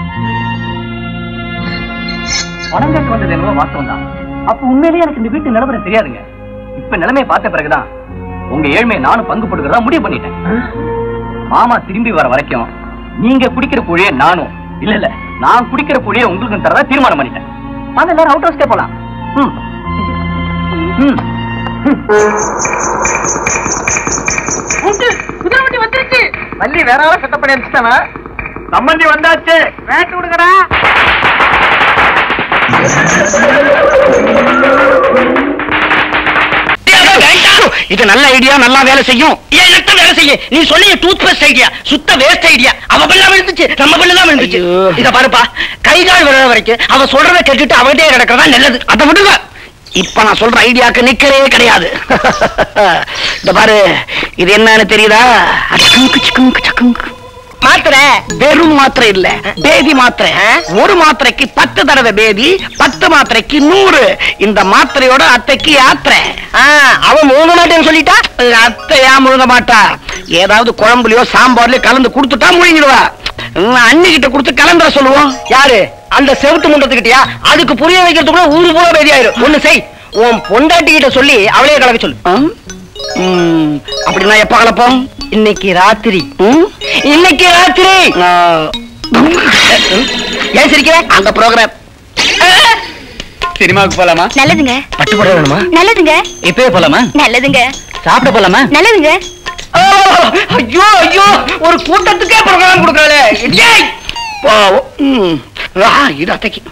[SPEAKER 5] பணம் கட்டு வந்தது என்னவோ வாஸ்தவம் தான் அப்ப உண்மையிலேயே எனக்கு இந்த வீட்டு நிலவரம் தெரியாதுங்க இப்ப நிலைமையை பார்த்த பிறகுதான் உங்க ஏழ்மையை நானும் பங்கு போட்டுக்கிறதா முடிவு பண்ணிட்டேன் மாமா திரும்பி வர வரைக்கும் நீங்க குடிக்கிற கூழிய நானும் இல்ல இல்ல நான் குடிக்கிற கூழிய உங்களுக்கு தரதா தீர்மானம் பண்ணிட்டேன் வாங்க எல்லாரும் அவுட் ஹவுஸ்க்கே போலாம் ம். ம்.
[SPEAKER 15] குதிரை வண்டி வந்துருச்சு
[SPEAKER 5] மல்லி வேற ஆள செட்டப் பண்ணி அனுப்பிச்சிட்டானா
[SPEAKER 7] சம்பந்தி வந்தாச்சு
[SPEAKER 5] வேட்டு விடுங்கடா
[SPEAKER 9] இது நல்ல ஐடியா நல்லா வேலை செய்யும் எனக்கு வேலை செய்ய நீ சொன்னீங்க டூத் பேஸ்ட் ஐடியா சுத்த வேஸ்ட் ஐடியா அவ பண்ணாம இருந்துச்சு நம்ம பண்ணலாம் இருந்துச்சு இத பாருப்பா கை கால் விடுற வரைக்கும் அவ சொல்றத கேட்டுட்டு அவகிட்டே கிடக்கிறதா நல்லது அதை விடுங்க இப்ப நான் சொல்ற ஐடியாக்கு நிக்கவே கிடையாது இந்த பாரு இது என்னன்னு தெரியுதா அச்சக்குங்கு, சிக்குங்கு, சக்குங்கு. மாத்திரை வெறும் மாத்திரை இல்ல பேதி மாத்திரை ஒரு மாத்திரைக்கு பத்து தடவை பேதி பத்து மாத்திரைக்கு நூறு இந்த மாத்திரையோட அத்தைக்கு யாத்திரை அவன் முழுங்க மாட்டேன்னு சொல்லிட்டா அத்தையா முழுங்க மாட்டா ஏதாவது குழம்புலயோ சாம்பார்லயோ கலந்து கொடுத்துட்டா முழுங்கிடுவா அன்னிக்கிட்ட கொடுத்து கலந்துற சொல்லுவோம் யாரு அந்த செவுட்டு முண்டத்துக்கிட்டயா அதுக்கு புரிய வைக்கிறதுக்குள்ள ஊரு பூரா பேதி ஆயிரும் ஒண்ணு செய் உன் பொண்டாட்டி கிட்ட சொல்லி அவளையே கலக்க சொல்லு ம், அப்படின்னா எப்ப கலப்போம் இன்னைக்கு ராத்திரி ம்? இன்னைக்கு ராத்திரி ஏன் சிரிக்கிற அந்த ப்ரோக்ராம்
[SPEAKER 14] சினிமாவுக்கு போலாமா
[SPEAKER 1] நல்லதுங்க
[SPEAKER 14] பட்டு புடவை வேணுமா
[SPEAKER 1] நல்லதுங்க
[SPEAKER 14] இப்பவே போலாமா
[SPEAKER 1] நல்லதுங்க
[SPEAKER 14] சாப்பிட போலாமா
[SPEAKER 1] நல்லதுங்க
[SPEAKER 9] ஓ, ஐயோ ஐயோ ஒரு கூட்டத்துக்கே ப்ரோக்ராம் கொடுக்கறாளே டேய்! பாவம். ம். ஆ, இது அத்தைக்கு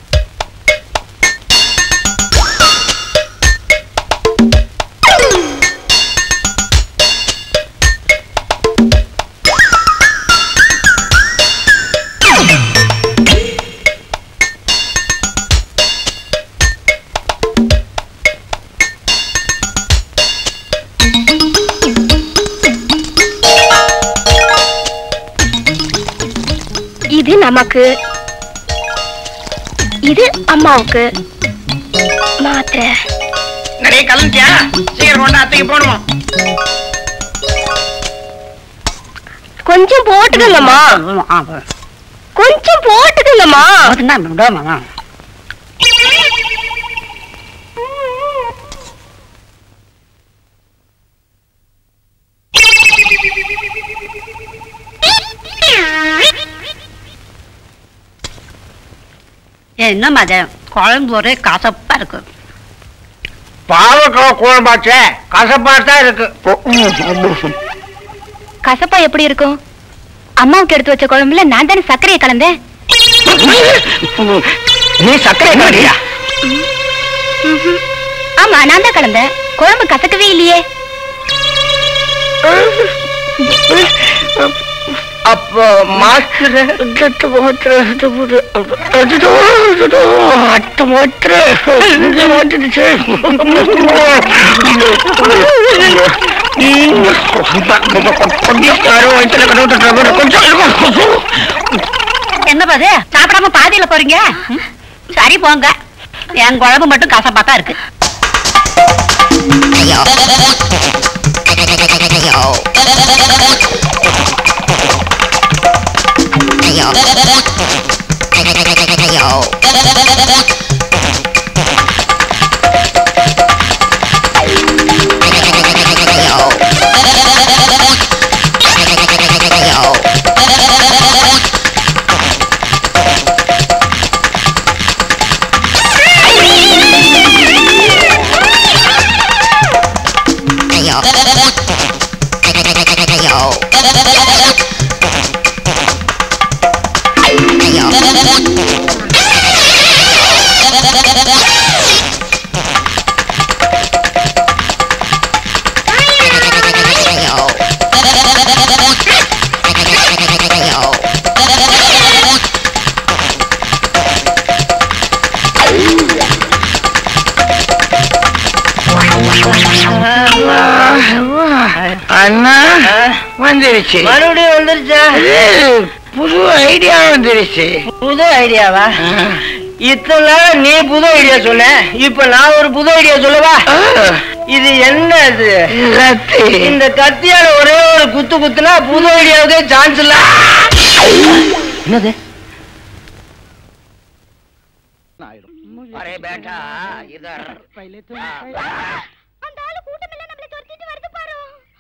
[SPEAKER 1] இது நமக்கு இது அம்மாவுக்கு மாத்திரை
[SPEAKER 9] நிறைய கலந்துட்டியா சீக்கிரம் கொண்டு அத்தைக்கு போடுவோம்
[SPEAKER 1] கொஞ்சம் போட்டுக்கங்கம்மா கொஞ்சம் போட்டுக்கங்கம்மா
[SPEAKER 15] என்ன மதம் குழம்பு ஒரே கசப்பா இருக்கு
[SPEAKER 9] பாவக்காய் குழம்பாச்சே கசப்பா தான் இருக்கு
[SPEAKER 1] கசப்பா எப்படி இருக்கும் அம்மாவுக்கு எடுத்து வச்ச குழம்புல நான் தானே சர்க்கரையை கலந்தேன்
[SPEAKER 9] நீ சர்க்கரை கலக்கியா
[SPEAKER 1] ம்ஹும். ஆமா நான் தான் கலந்தேன் குழம்பு கசக்கவே இல்லையே
[SPEAKER 9] அப்போ மாஸ்டர் அட்ட மாத்திரை அட்ட மாத்திரை இங்க மாட்டிடுச்சு
[SPEAKER 15] என்ன பாது சாப்பிடாம பாதியில போறீங்க ம், சரி போங்க என் குழம்பு மட்டும் கசப்பா தான் இருக்கு
[SPEAKER 9] அண்ணா வந்துருச்சு
[SPEAKER 15] மறுபடியும் வந்துருச்சா
[SPEAKER 9] புது ஐடியா வந்துருச்சு
[SPEAKER 15] புது ஐடியாவா இத்தனை நாள் நீ புது ஐடியா சொன்ன இப்ப நான் ஒரு புது ஐடியா சொல்லவா இது என்ன இது
[SPEAKER 9] கத்தி.
[SPEAKER 15] இந்த கத்தியால ஒரே ஒரு குத்து குத்துனா புது ஐடியாவுக்கே சான்ஸ் இல்ல என்னது
[SPEAKER 12] अरे बेटा इधर
[SPEAKER 1] அந்த ஆளு கூட்டம் எல்லாம் நம்மள துரத்திட்டு வருது பாரு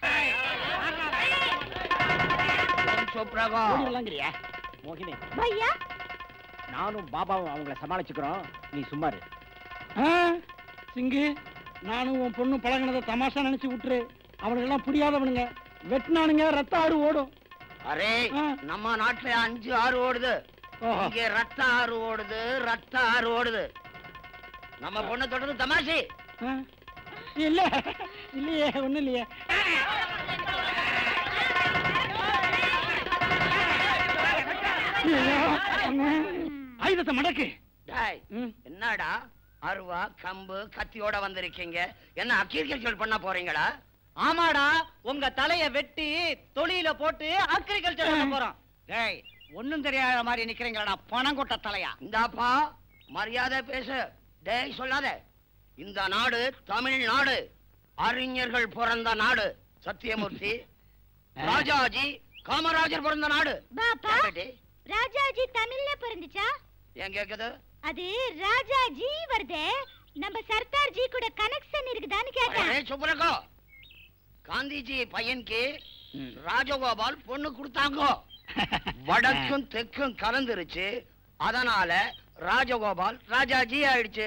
[SPEAKER 12] चुप रहो
[SPEAKER 2] மோகினி
[SPEAKER 1] பையா
[SPEAKER 2] நானும் பாபாவும் அவங்கள சமாளிச்சுக்கிறோம் நீ சும்மாரு
[SPEAKER 3] ஆ, சிங்கு நானும் உன் பொண்ணு பழகினதை தமாஷா நினைச்சு விட்டுரு அவனுக்கு எல்லாம் புரியாதவனுங்க வெட்டினானுங்க ரத்த ஆறு ஓடும்
[SPEAKER 12] அரே நம்ம நாட்டுல அஞ்சு ஆறு ஓடுது இங்க ரத்த ஆறு ஓடுது ரத்த ஆறு ஓடுது நம்ம பொண்ணை தொடர்ந்து தமாஷி
[SPEAKER 3] இல்ல இல்லையே ஒண்ணும் இல்லையே ஆயுதத்தை மடக்கு
[SPEAKER 12] டேய் என்னடா அருவா கம்பு கத்தியோட வந்திருக்கீங்க என்ன அக்ரிகல்ச்சர் பண்ண போறீங்களா
[SPEAKER 17] ஆமாடா உங்க தலைய வெட்டி தொழில போட்டு அக்ரிகல்ச்சர் பண்ண போறோம் டேய் ஒண்ணும் தெரியாத மாதிரி நிக்கிறீங்களா பணம் கொட்ட தலையா
[SPEAKER 12] இந்தாப்பா மரியாதை பேசு டேய் சொல்லாத இந்த நாடு தமிழ்நாடு அறிஞர்கள் பிறந்த நாடு சத்தியமூர்த்தி ராஜாஜி காமராஜர் பிறந்த நாடு
[SPEAKER 1] பாப்பா
[SPEAKER 12] ஏன் பேட்டி?
[SPEAKER 1] ராஜாஜி தமிழ்ல பிறந்துச்சா
[SPEAKER 12] ஏன் கேக்குது
[SPEAKER 1] அது ராஜாஜி வருதே நம்ம சர்தார் ஜி கூட கனெக்ஷன் இருக்குதான்னு கேட்டேன்
[SPEAKER 12] அரே, சுப்ரகோ காந்திஜி பையனுக்கு ராஜகோபால் பொண்ணு கொடுத்தாங்க வடக்கும் தெற்கும் கலந்துருச்சு அதனால ராஜகோபால் ராஜாஜி ஆயிடுச்சு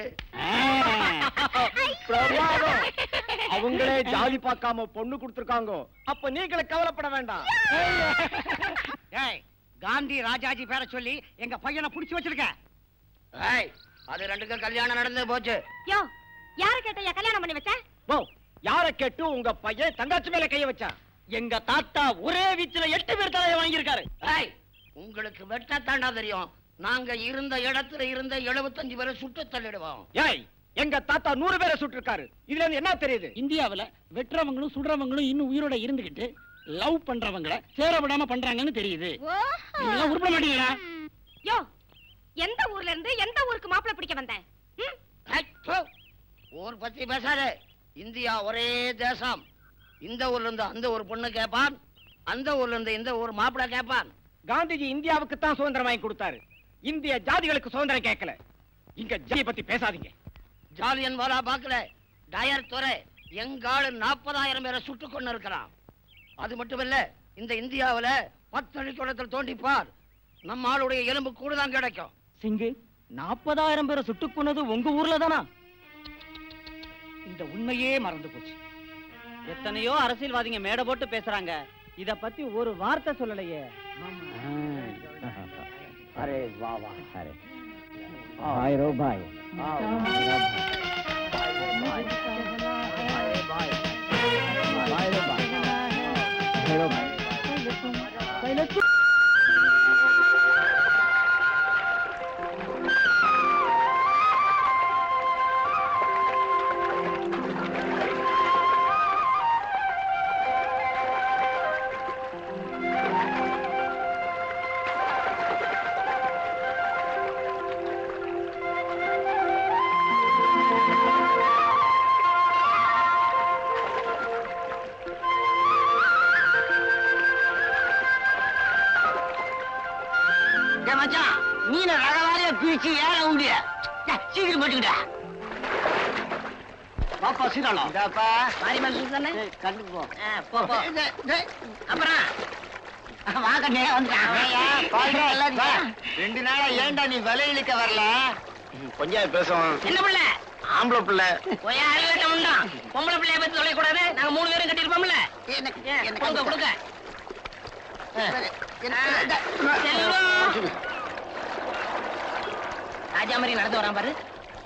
[SPEAKER 2] பிரமாதம் அவங்களே ஜாதி பார்க்காம பொண்ணு கொடுத்துருக்காங்க அப்ப நீங்களே கவலைப்பட வேண்டாம்
[SPEAKER 17] டேய் காந்தி ராஜாஜி பேரை சொல்லி எங்க பையனை புடிச்சு வச்சிருக்க
[SPEAKER 12] ஏய், அது ரெண்டுக்கும் கல்யாணம் நடந்து போச்சு
[SPEAKER 1] யோ யார கேட்டையா கல்யாணம் பண்ணி வச்ச
[SPEAKER 2] போ யார கேட்டு உங்க பையன் தங்கச்சி மேல கைய வச்சான்
[SPEAKER 17] எங்க தாத்தா ஒரே வீச்சுல எட்டு பேர் தலையை வாங்கியிருக்காரு
[SPEAKER 12] ஏய், உங்களுக்கு வெட்டத்தாண்டா தெரியும் நாங்க இருந்த இடத்துல இருந்த 75 பேரை சுட்டு தள்ளிடுவோம்
[SPEAKER 2] ஏய் எங்க தாத்தா நூறு பேரை சுட்டிருக்காரு இதுல இருந்து என்ன தெரியுது
[SPEAKER 3] இந்தியாவுல வெட்டுறவங்களும் சுடுறவங்களும் இன்னும் உயிரோட இருந்துகிட்டு லவ் பண்றவங்கள சேர விடாம பண்றாங்கன்னு தெரியுது நீங்களாம் உருப்பட மாட்டீங்களா
[SPEAKER 1] யோ எந்த ஊர்ல இருந்து எந்த ஊருக்கு மாப்பிள்ளை பிடிக்க வந்த ம்?
[SPEAKER 12] ஏய், போ. ஊர் பத்தி பேசாத இந்தியா ஒரே தேசம் இந்த ஊர்ல இருந்து அந்த ஒரு பொண்ணு கேட்பான் அந்த ஊர்ல இருந்து இந்த ஊர் மாப்பிள்ளை கேட்பான்
[SPEAKER 2] காந்திஜி இந்தியாவுக்கு தான் சுதந்திரம் வாங்கி கொடுத்தாரு இந்திய ஜாதிகளுக்கு சுதந்திரம் கேட்கல இங்க ஜாதியை பத்தி பேசாதீங்க
[SPEAKER 12] ஜாலியன் வாலா பாக்கல டயர் துறை எங்காளு நாற்பதாயிரம் பேரை சுட்டு கொண்டு இருக்கிறான் அது மட்டுமல்ல இந்த இந்தியாவுல பத்து அடிக்குளத்தில் தோண்டிப்பார் நம்ம ஆளுடைய எலும்பு கூடுதான் கிடைக்கும்
[SPEAKER 17] சிங்கு நாற்பதாயிரம் பேரை சுட்டு கொன்னது உங்க ஊர்ல தானா இந்த உண்மையே மறந்து போச்சு எத்தனையோ அரசியல்வாதிங்க மேடை போட்டு பேசுறாங்க இத பத்தி ஒரு வார்த்தை சொல்லலையே
[SPEAKER 2] அரே வா வா அரே பாய் ரோ பாய்
[SPEAKER 11] டேய் மச்சான் மீனை ரகவாரியா பிரிச்சு ஏற முடிய சீக்கிரம் போட்டுக்கிட்டா
[SPEAKER 17] பாப்பா சீராளம்
[SPEAKER 11] இதாப்பா மாறி மனசு தானே கண்டு போ போ போ அப்புறம் வாங்கண்ணே வந்துட்டான்
[SPEAKER 18] ரெண்டு நாளா ஏன்டா நீ விலை இழுக்க வரல கொஞ்சம் பேசுவோம்
[SPEAKER 11] என்ன பிள்ளை
[SPEAKER 18] ஆம்பளை பிள்ளை
[SPEAKER 11] போய் அறிவிட்ட முண்டான் பொம்பளை பிள்ளைய பத்தி சொல்ல கூடாது நாங்க மூணு பேரும் கட்டிருப்போம்ல கொடுங்க கொடுங்க செல்வம். ராஜா மாதிரி நடந்து வரான் பாரு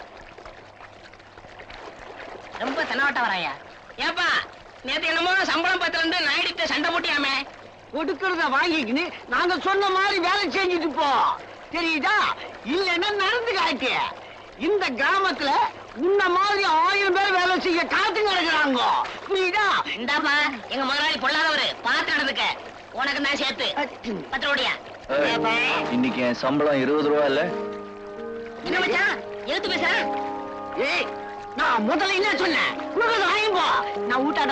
[SPEAKER 11] ரொம்ப தென்னாவட்ட வராயா ஏப்பா நேத்து என்னமோ சம்பளம் பத்திரம் இருந்து நாயுடிட்ட சண்டை போட்டியாமே
[SPEAKER 17] கொடுக்கறத வாங்கிக்கின்னு நாங்க சொன்ன மாதிரி வேலை செஞ்சுட்டு போ தெரியுதா இல்லைன்னா நடந்து காட்டு இந்த கிராமத்துல உன்ன மாதிரி ஆயிரம் பேர் வேலை செய்ய காத்து கிடக்குறாங்க புரியுதா
[SPEAKER 11] இந்தாப்பா எங்க முதலாளி பொல்லாதவரு பார்த்து நடந்துக்க உனக்கு தான் சேர்த்து பத்து ரூபாயா
[SPEAKER 18] இன்னைக்கு என் சம்பளம் இருபது ரூபா இல்ல
[SPEAKER 11] என்ன மச்சான் எழுத்து பேச
[SPEAKER 17] ஏய் நான் முதல்ல என்ன சொன்னேன் கொடுக்கறத வாங்கி போ நான் ஊட்டாட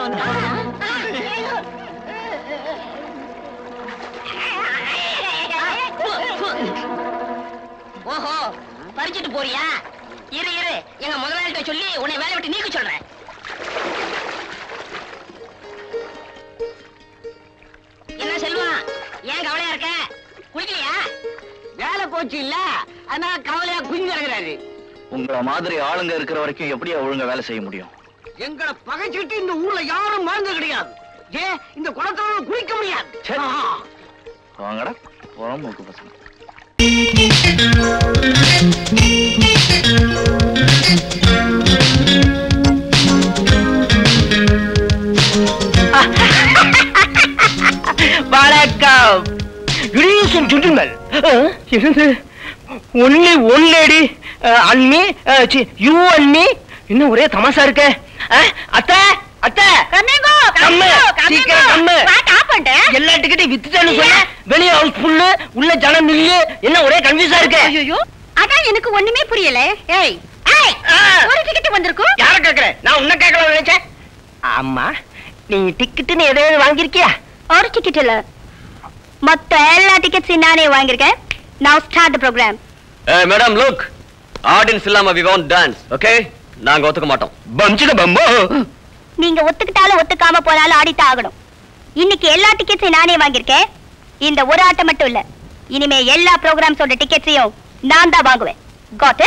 [SPEAKER 11] ஓஹோ பறிச்சிட்டு போறியா இரு இரு எங்க முதலாளிகிட்ட சொல்லி உன்னை வேலை விட்டு நீக்க சொல்றேன் என்ன செல்வா ஏன் கவலையா இருக்க குளிக்கலையா
[SPEAKER 17] வேலை போச்சு இல்ல அதனால கவலையா குஞ்சு கிடக்குறாரு
[SPEAKER 18] உங்கள மாதிரி ஆளுங்க இருக்கிற வரைக்கும் எப்படியா ஒழுங்கா வேலை செய்ய முடியும்
[SPEAKER 17] எங்களை பகைச்சிட்டு இந்த ஊர்ல யாரும் மறந்து கிடையாது ஏன் இந்த குளத்துல குளிக்க முடியாது ஆஹா.
[SPEAKER 19] வாங்கடா போறோம் மூக்கு பசங்க
[SPEAKER 8] வணக்கம் Ladies and gentlemen, அஹ், என்னது only one lady and me you and me இன்னும் ஒரே தமாசா இருக்க அஹ், அத்தை அத்தை
[SPEAKER 11] கம்மிங்கோ
[SPEAKER 8] கம்மு சீக்கிரம் கம்மு
[SPEAKER 11] ஆஃப் பண்ணிட்டேன்
[SPEAKER 8] எல்லா டிக்கெட்டையும் வித்துட்டேன்னு சொன்ன வெளிய ஹவுஸ் ஃபுல்லு உள்ள ஜனம் நில்லு என்ன ஒரே கன்ஃபியூஸா இருக்கு
[SPEAKER 11] ஐயோ அதான் எனக்கு ஒண்ணுமே புரியல ஏய் ஏய் ஒரு டிக்கெட் வந்திருக்கும்
[SPEAKER 8] யார கேக்குறேன் நான் உன்ன கேட்கலாம் நினைச்சேன் ஆமா நீ டிக்கெட்டுன்னு எதையாவது வாங்கியிருக்கியா
[SPEAKER 1] ஒரு டிக்கெட் இல்ல மொத்த எல்லா டிக்கெட்ஸையும் நானே வாங்கியிருக்கேன் now start the program
[SPEAKER 20] madam look audience இல்லாம வி வாண்ட் டான்ஸ் ஓகே நாங்க ஒத்துக்க மாட்டோம் பம்சிட பம்போ
[SPEAKER 1] நீங்க ஒத்துக்கிட்டாலும் ஒத்துக்காம போனாலும் ஆடித்தான் ஆகணும் இன்னைக்கு எல்லா டிக்கெட்ஸையும் நானே வாங்கியிருக்கேன் இந்த ஒரு ஆட்டம் மட்டும் இல்ல இனிமே எல்லா ப்ரோக்ராம்ஸோட டிக்கெட்ஸையும் நான் தான் வாங்குவேன் காட்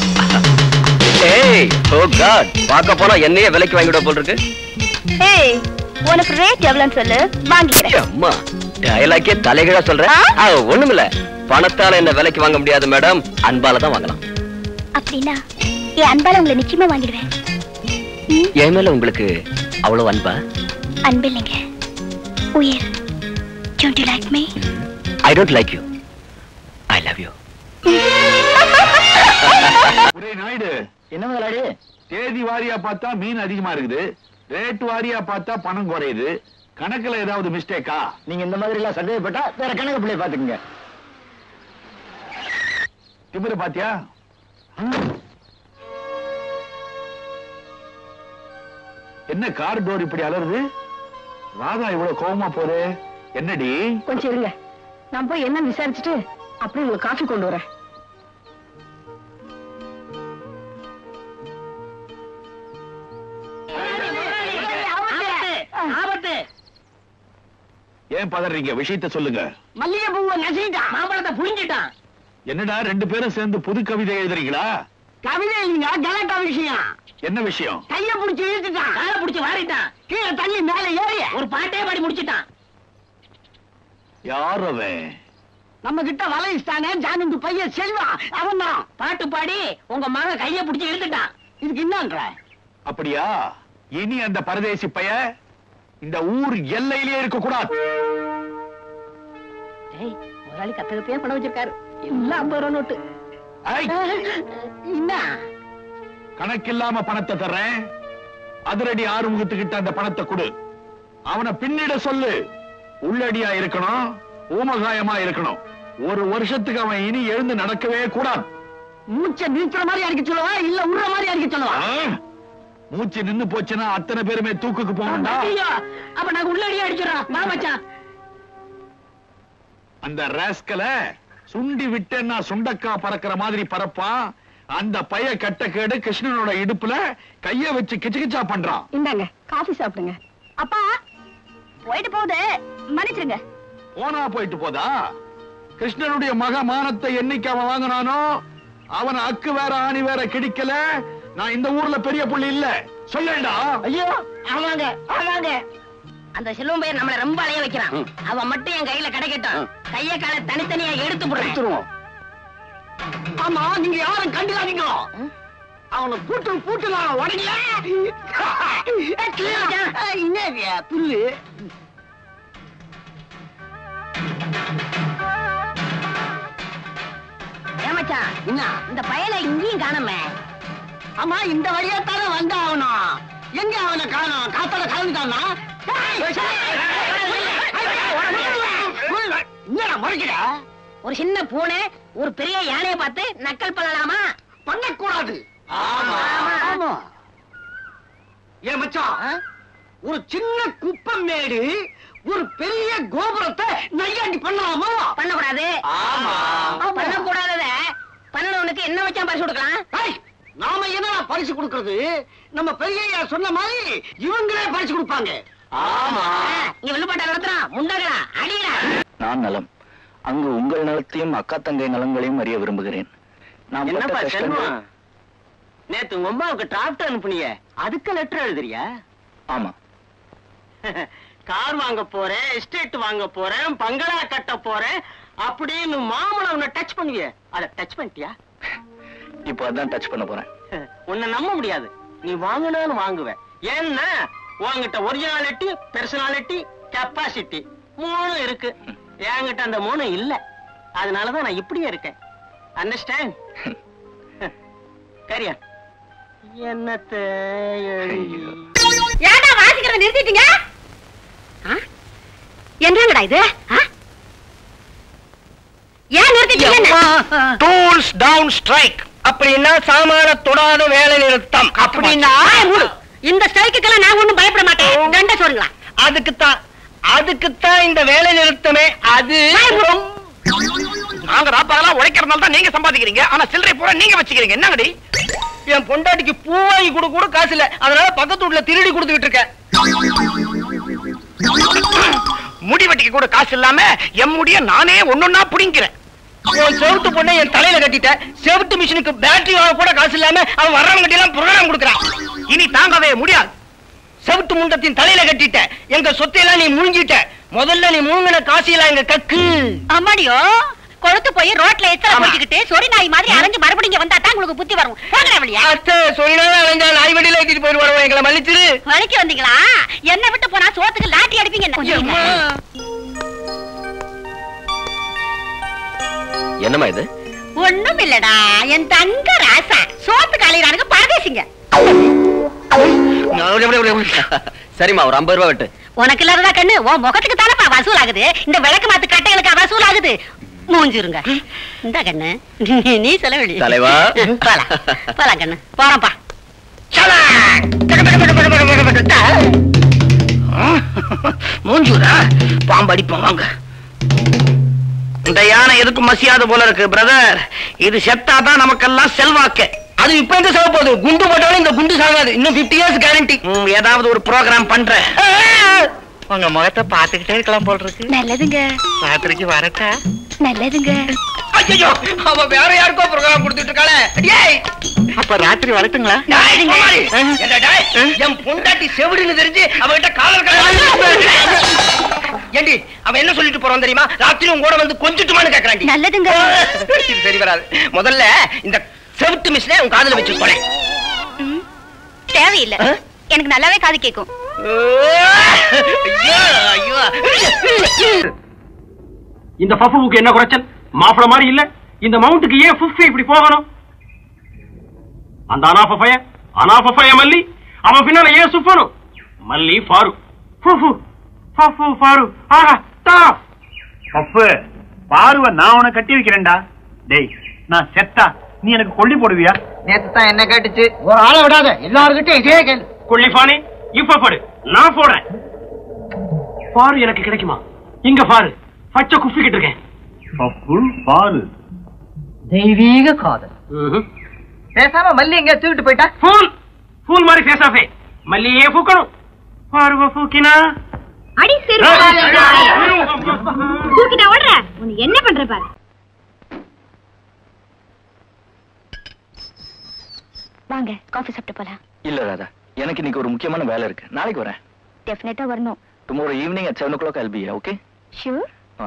[SPEAKER 20] ஏய் ஓ காட் பார்க்க போனா என்னையே விலைக்கு வாங்கிட போல் இருக்கு
[SPEAKER 1] ஏய் உனக்கு ரேட் எவ்வளவுன்னு சொல்லு வாங்கிக்கிறேன்
[SPEAKER 20] அம்மா டயலாக்கே தலைகீழா சொல்றேன் ஆ, ஒண்ணுமில்ல பணத்தால என்ன விலைக்கு வாங்க முடியாது மேடம் அன்பால தான் வாங்கலாம்
[SPEAKER 1] அப்படின்னா என் அன்பால உங்களை நிச்சயமா வாங்கிடுவேன்
[SPEAKER 20] என் மேல உங்களுக்கு அவ்வளவு அன்பா
[SPEAKER 1] அன்பு இல்லைங்க உயிர் don't you like me
[SPEAKER 20] I don't like you I love you
[SPEAKER 19] ஒரே நாயுடு என்ன முதலாளி தேதி வாரியா பார்த்தா மீன் அதிகமா இருக்குது ரேட் வாரியா பார்த்தா பணம் குறையுது கணக்குல ஏதாவது மிஸ்டேக்கா நீங்க இந்த மாதிரி எல்லாம் சந்தேகப்பட்டா வேற கணக்கு பிள்ளை பாத்துக்கங்க திமிர பாத்தியா என்ன கார் டோர் இப்படி அலறுது ராதா இவ்வளவு கோவமா போகுது என்னடி
[SPEAKER 16] கொஞ்சம் இருங்க நான் போய் என்ன விசாரிச்சுட்டு அப்படியே உங்களுக்கு காஃபி கொண்டு வரேன்
[SPEAKER 11] ஆபத்து
[SPEAKER 19] ஏன் பதறீங்க விஷயத்த சொல்லுங்க
[SPEAKER 11] மல்லிகை பூவை நசிட்டான் மாம்பழத்தை புரிஞ்சிட்டான்
[SPEAKER 19] என்னடா ரெண்டு பேரும் சேர்ந்து புது கவிதை எழுதுறீங்களா
[SPEAKER 11] கவிதை இல்லைங்க கலாட்டா விஷயம்
[SPEAKER 19] என்ன விஷயம்
[SPEAKER 11] கைய புடிச்சு இழுத்துட்டான் காலை புடிச்சு வாரிட்டான் கீழே தள்ளி மேல ஏறி ஒரு பாட்டே பாடி முடிச்சிட்டான்
[SPEAKER 19] யார் அவன்
[SPEAKER 11] நம்ம கிட்ட வலையிஸ்தானே ஜானந்து பையன் செல்வா அவன் தான் பாட்டு பாடி உங்க மகன் கைய புடிச்சு இழுத்துட்டான் இதுக்கு என்னன்ற
[SPEAKER 19] அப்படியா இனி அந்த பரதேசி பைய இந்த ஊர் எல்லையிலே இருக்க கூடாது
[SPEAKER 16] ஏய் முதலாளி கத்த கத்தையா பணம் வச்சிருக்காரு எல்லாம் ஐம்பது ரூபா நோட்டு
[SPEAKER 11] என்ன
[SPEAKER 19] கணக்கில்லாம பணத்தை தர்றேன் அதிரடி ஆறுமுகத்துக்கிட்ட அந்த பணத்தை கொடு அவனை பின்னிட சொல்லு உள்ளடியா இருக்கணும் ஊமகாயமா இருக்கணும் ஒரு வருஷத்துக்கு அவன் இனி எழுந்து நடக்கவே கூடாது
[SPEAKER 11] மூச்சை நிறுத்துற மாதிரி அடிக்க சொல்லுவா இல்ல உடுற மாதிரி அடிக்க சொல்லுவா
[SPEAKER 19] ஆ? மூச்சு நின்னு போச்சுன்னா அத்தனை பேருமே தூக்குக்கு போகணும்டா
[SPEAKER 11] ஐயோ, அப்ப நாங்க உள்ளடியே அடிச்சிடறோம் வா மச்சான்
[SPEAKER 19] அந்த ராஸ்கல சுண்டி விட்டேன்னா சுண்டக்கா பறக்கிற மாதிரி பறப்பான் அந்த பைய கட்டக்கேடு கிருஷ்ணனோட இடுப்புல கைய வச்சு கிச்சு கிச்சா பண்றான்
[SPEAKER 16] இந்தாங்க காஃபி சாப்பிடுங்க
[SPEAKER 1] அப்பா போயிட்டு போகுது மன்னிச்சிருங்க
[SPEAKER 19] போனா போயிட்டு போதா கிருஷ்ணனுடைய மக மானத்தை என்னைக்கு அவன் வாங்கினானோ அவன் அக்கு வேற ஆணி வேற கிடைக்கல நான் இந்த ஊர்ல பெரிய புள்ளி இல்ல சொல்லேண்டா
[SPEAKER 11] ஐயோ ஆமாங்க ஆமாங்க அந்த செல்வம் பையன் நம்மள ரொம்ப அலைய வைக்கிறான் அவன் மட்டும் என் கையில கிடைக்கட்டும் கைய கால தனித்தனியா எடுத்து போடுறேன்
[SPEAKER 17] ஆமா நீங்க யாரும் கண்டுக்காதீங்க அவனை பூட்டு பூட்டு நான் உடனே
[SPEAKER 11] என்னது புல்லு ஏமாச்சான் என்ன இந்த பயல இங்கேயும் காணமே
[SPEAKER 17] ஆமா இந்த வழியா தானே வந்தா அவனும் எங்க அவனை காணோம் காத்தால கலந்துட்டானா என்னடா முறைக்கிற
[SPEAKER 11] ஒரு சின்ன பூனை ஒரு பெரிய யானையை பார்த்து நக்கல் பண்ணலாமா
[SPEAKER 17] பண்ணக்கூடாது ஆமா ஆமா ஏன் மச்சான் ஒரு சின்ன குப்பம் மேடு ஒரு பெரிய கோபுரத்தை நையாண்டி பண்ணலாமா
[SPEAKER 11] பண்ணக்கூடாது
[SPEAKER 17] ஆமா
[SPEAKER 11] பண்ணக்கூடாதத பண்ணவனுக்கு என்ன வச்சா பரிசு கொடுக்கலாம்
[SPEAKER 17] ஏய், நாம என்ன பரிசு கொடுக்கறது நம்ம பெரிய சொன்ன மாதிரி இவங்களே பரிசு கொடுப்பாங்க ஆமா
[SPEAKER 11] இங்க வில்லுப்பாட்டா நடத்துறான் முண்டகளா அடிடா
[SPEAKER 19] நான் நலம் அங்கு உங்கள் நலத்தையும் அக்கா தங்கை நலங்களையும் அறிய விரும்புகிறேன் நாம் பட்ட
[SPEAKER 17] என்னப்பா
[SPEAKER 19] கஷ்டங்கள்-
[SPEAKER 17] செல்வம் நேத்து உங்க அம்மாவுக்கு டிராப்ட் அனுப்புனிய அதுக்கு லெட்டர் எழுதுறியா
[SPEAKER 19] ஆமா
[SPEAKER 17] கார் வாங்க போறேன் எஸ்டேட் வாங்க போறேன் பங்களா கட்ட போறேன் அப்படின்னு மாமலை உன்னை டச் பண்ணுவியே அத டச் பண்ணிட்டியா
[SPEAKER 8] இப்போ அதான் டச் பண்ண போறேன்
[SPEAKER 17] உன்னை நம்ப முடியாது நீ வாங்கினாலும் வாங்குவ ஏன்னா உன்கிட்ட ஒரிஜினாலிட்டி பெர்சனாலிட்டி கெப்பாசிட்டி மூணு இருக்கு என்கிட்ட அந்த மூணு இல்ல அதனாலதான் நான் இப்படியே இருக்கேன் அண்டர்ஸ்டாண்ட் கரியா என்னத்த எழுதி
[SPEAKER 11] ஏன்டா வாசிக்கிறத நிறுத்திட்டீங்க ஆ? என்னங்கடா இது ஆ? ஏன் நிறுத்திட்டீங்க
[SPEAKER 9] டூல்ஸ் டவுன் ஸ்ட்ரைக்
[SPEAKER 17] அப்படின்னா சாமான தொடாத வேலை நிறுத்தம் அப்படின்னா
[SPEAKER 11] இந்த ஸ்ட்ரைக்குக்கெல்லாம் நான் ஒண்ணும் பயப்பட மாட்டேன் தண்ட சொல்லுங்களா
[SPEAKER 17] அதுக்குத்தான் அதுக்குத்தான் இந்த வேலை நிறுத்தமே அது
[SPEAKER 9] நாங்க ராப்பகலா உழைக்கிறதுனால தான் நீங்க சம்பாதிக்கிறீங்க ஆனா சில்லறை பூரா நீங்க வச்சுக்கிறீங்க என்னங்கடி
[SPEAKER 17] என் பொண்டாட்டிக்கு பூ வாங்கி கொடு கூட காசு இல்ல அதனால பக்கத்து வீட்டுல திருடி கொடுத்துக்கிட்டு இருக்கேன்
[SPEAKER 9] முடி வெட்டிக்க கூட காசு இல்லாம எம் முடிய நானே ஒன்னொன்னா புடிங்கிறேன்
[SPEAKER 17] உன் செவுட்டு பொண்ணை என் தலையில கட்டிட்டேன் செவுட்டு மிஷினுக்கு பேட்டரி வாங்க கூட காசு இல்லாம அவன் வர்றவங்க எல்லாம் ப்ரோக்ராம் கொடுக்குறான்
[SPEAKER 9] இனி தாங்கவே முடியாது
[SPEAKER 17] செவுட்டு முண்டத்தின் தலையில கட்டிட்ட எங்க சொத்தையெல்லாம் நீ முழுங்கிட்ட முதல்ல நீ முழுங்கின காசியெல்லாம் எங்க கக்கு
[SPEAKER 11] அம்மாடியோ கொழுத்து போய் ரோட்ல எச்சல போட்டுக்கிட்டு சொறி நாய் மாதிரி அரைஞ்சு மறுபடியும் இங்க வந்தா தான் உங்களுக்கு புத்தி வரும் போங்கடா வழியா
[SPEAKER 17] அத்தை சொல்லினாலும் அலைஞ்சா நாய் வண்டியில ஏத்திட்டு போயிடுவாரு எங்களை மன்னிச்சிரு
[SPEAKER 11] வலிக்கு வந்தீங்களா என்ன விட்டு போனா சோத்துக்கு லாட்டி அடிப்பீங்க என்ன?
[SPEAKER 20] என்னம்மா இது
[SPEAKER 11] ஒண்ணும் இல்லடா என் தங்க ராசா சோத்து காலையிறானுங்க பரதேசிங்க
[SPEAKER 20] சரிம்மா ஒரு ஐம்பது ரூபா வெட்டு
[SPEAKER 11] உனக்கு இல்லாததா கண்ணு உன் முகத்துக்கு தானப்பா வசூல் ஆகுது இந்த விளக்கு மாத்து கட்டைகளுக்கு வசூல் ஆகுது மூஞ்சிருங்க இந்த கண்ணு நீ செலவழி
[SPEAKER 20] தலைவா.
[SPEAKER 11] போலாம் போலாம் கண்ணு போறோம்ப்பா
[SPEAKER 9] மூஞ்சூரா பாம்பு அடிப்போம் வாங்க இந்த யானை எதுக்கு மசியாத போல இருக்கு பிரதர் இது செத்தாதான் நமக்கெல்லாம் செல்வாக்கு
[SPEAKER 17] அது இப்ப எந்த சாக போகுது குண்டு போட்டாலும் இந்த குண்டு சாகாது இன்னும் 50 இயர்ஸ் கேரண்டி
[SPEAKER 9] ஏதாவது ஒரு ப்ரோக்ராம் பண்றேன்
[SPEAKER 17] உங்க முகத்தை பாத்துக்கிட்டே இருக்கலாம் போல் இருக்கு
[SPEAKER 11] நல்லதுங்க
[SPEAKER 17] ராத்திரிக்கு வரட்டா
[SPEAKER 11] நல்லதுங்க
[SPEAKER 17] ஐயோ அவ வேற யாருக்கோ ப்ரோக்ராம் கொடுத்துட்டு இருக்காளே ஏய் அப்ப ராத்திரி வரட்டுங்களா
[SPEAKER 9] டேய், குமாரி.
[SPEAKER 17] ஏண்டா, டேய், என் பொண்டாட்டி செவிடுன்னு தெரிஞ்சு அவகிட்ட காலர் ஏண்டி அவன் என்ன சொல்லிட்டு போறான் தெரியுமா ராத்திரி உங்க கூட வந்து கொஞ்சிட்டுமான்னு கேக்குறாண்டி
[SPEAKER 11] நல்லதுங்க
[SPEAKER 17] இது சரி வராது முதல்ல இந்த செவுட்டு மிஷினை உன் காதுல வச்சு போறேன்
[SPEAKER 1] தேவையில்லை எனக்கு நல்லாவே காது கேட்கும்
[SPEAKER 7] இந்த பஃபுவுக்கு என்ன குறைச்சல் மாப்பிள மாதிரி இல்ல இந்த மவுண்ட்டுக்கு ஏன் புஃபே இப்படி போகணும் அந்த அனாஃபய அனாஃபய மல்லி அவன் பின்னால ஏன் சுப்பணும் மல்லி ஃபாரு ஃபுஃபு ஃபஃபு ஃபாரு ஆஹா டா
[SPEAKER 21] பப்பு பார்வை நான் உனக்கு கட்டி வைக்கிறேன்டா டேய் நான் செத்தா நீ எனக்கு கொல்லி போடுவியா
[SPEAKER 5] நேத்து தான் என்ன கேட்டுச்சு ஒரு ஆளை விடாத எல்லாருக்கிட்டும் இதே கேள்வி
[SPEAKER 7] கொள்ளிஃபானே இப்ப போடு நான் போடுறேன் பாரு எனக்கு கிடைக்குமா இங்க பாரு பச்சை குஃபிக்கிட்டு இருக்கேன்
[SPEAKER 21] பப்பு பாரு
[SPEAKER 5] தெய்வீக காதல் பேசாம மல்லி எங்க தூக்கிட்டு போயிட்டா
[SPEAKER 7] ஃபூல் ஃபூல் மாதிரி ஃபேஸ் ஆஃபே மல்லியே பூக்கணும் பார்வை பூக்கினா
[SPEAKER 1] அடி சரி தூக்கிட்ட ஓடுற உன்னை என்ன பண்ற பாரு வாங்க காஃபி சாப்பிட்டு போலாம்
[SPEAKER 8] இல்ல ராதா எனக்கு இன்னைக்கு ஒரு முக்கியமான வேலை இருக்கு நாளைக்கு வரேன்
[SPEAKER 1] டெஃபினட்டா வரணும்
[SPEAKER 8] tomorrow evening at seven o'clock அல்பி ஓகே
[SPEAKER 1] ஷூர்
[SPEAKER 8] ஆ.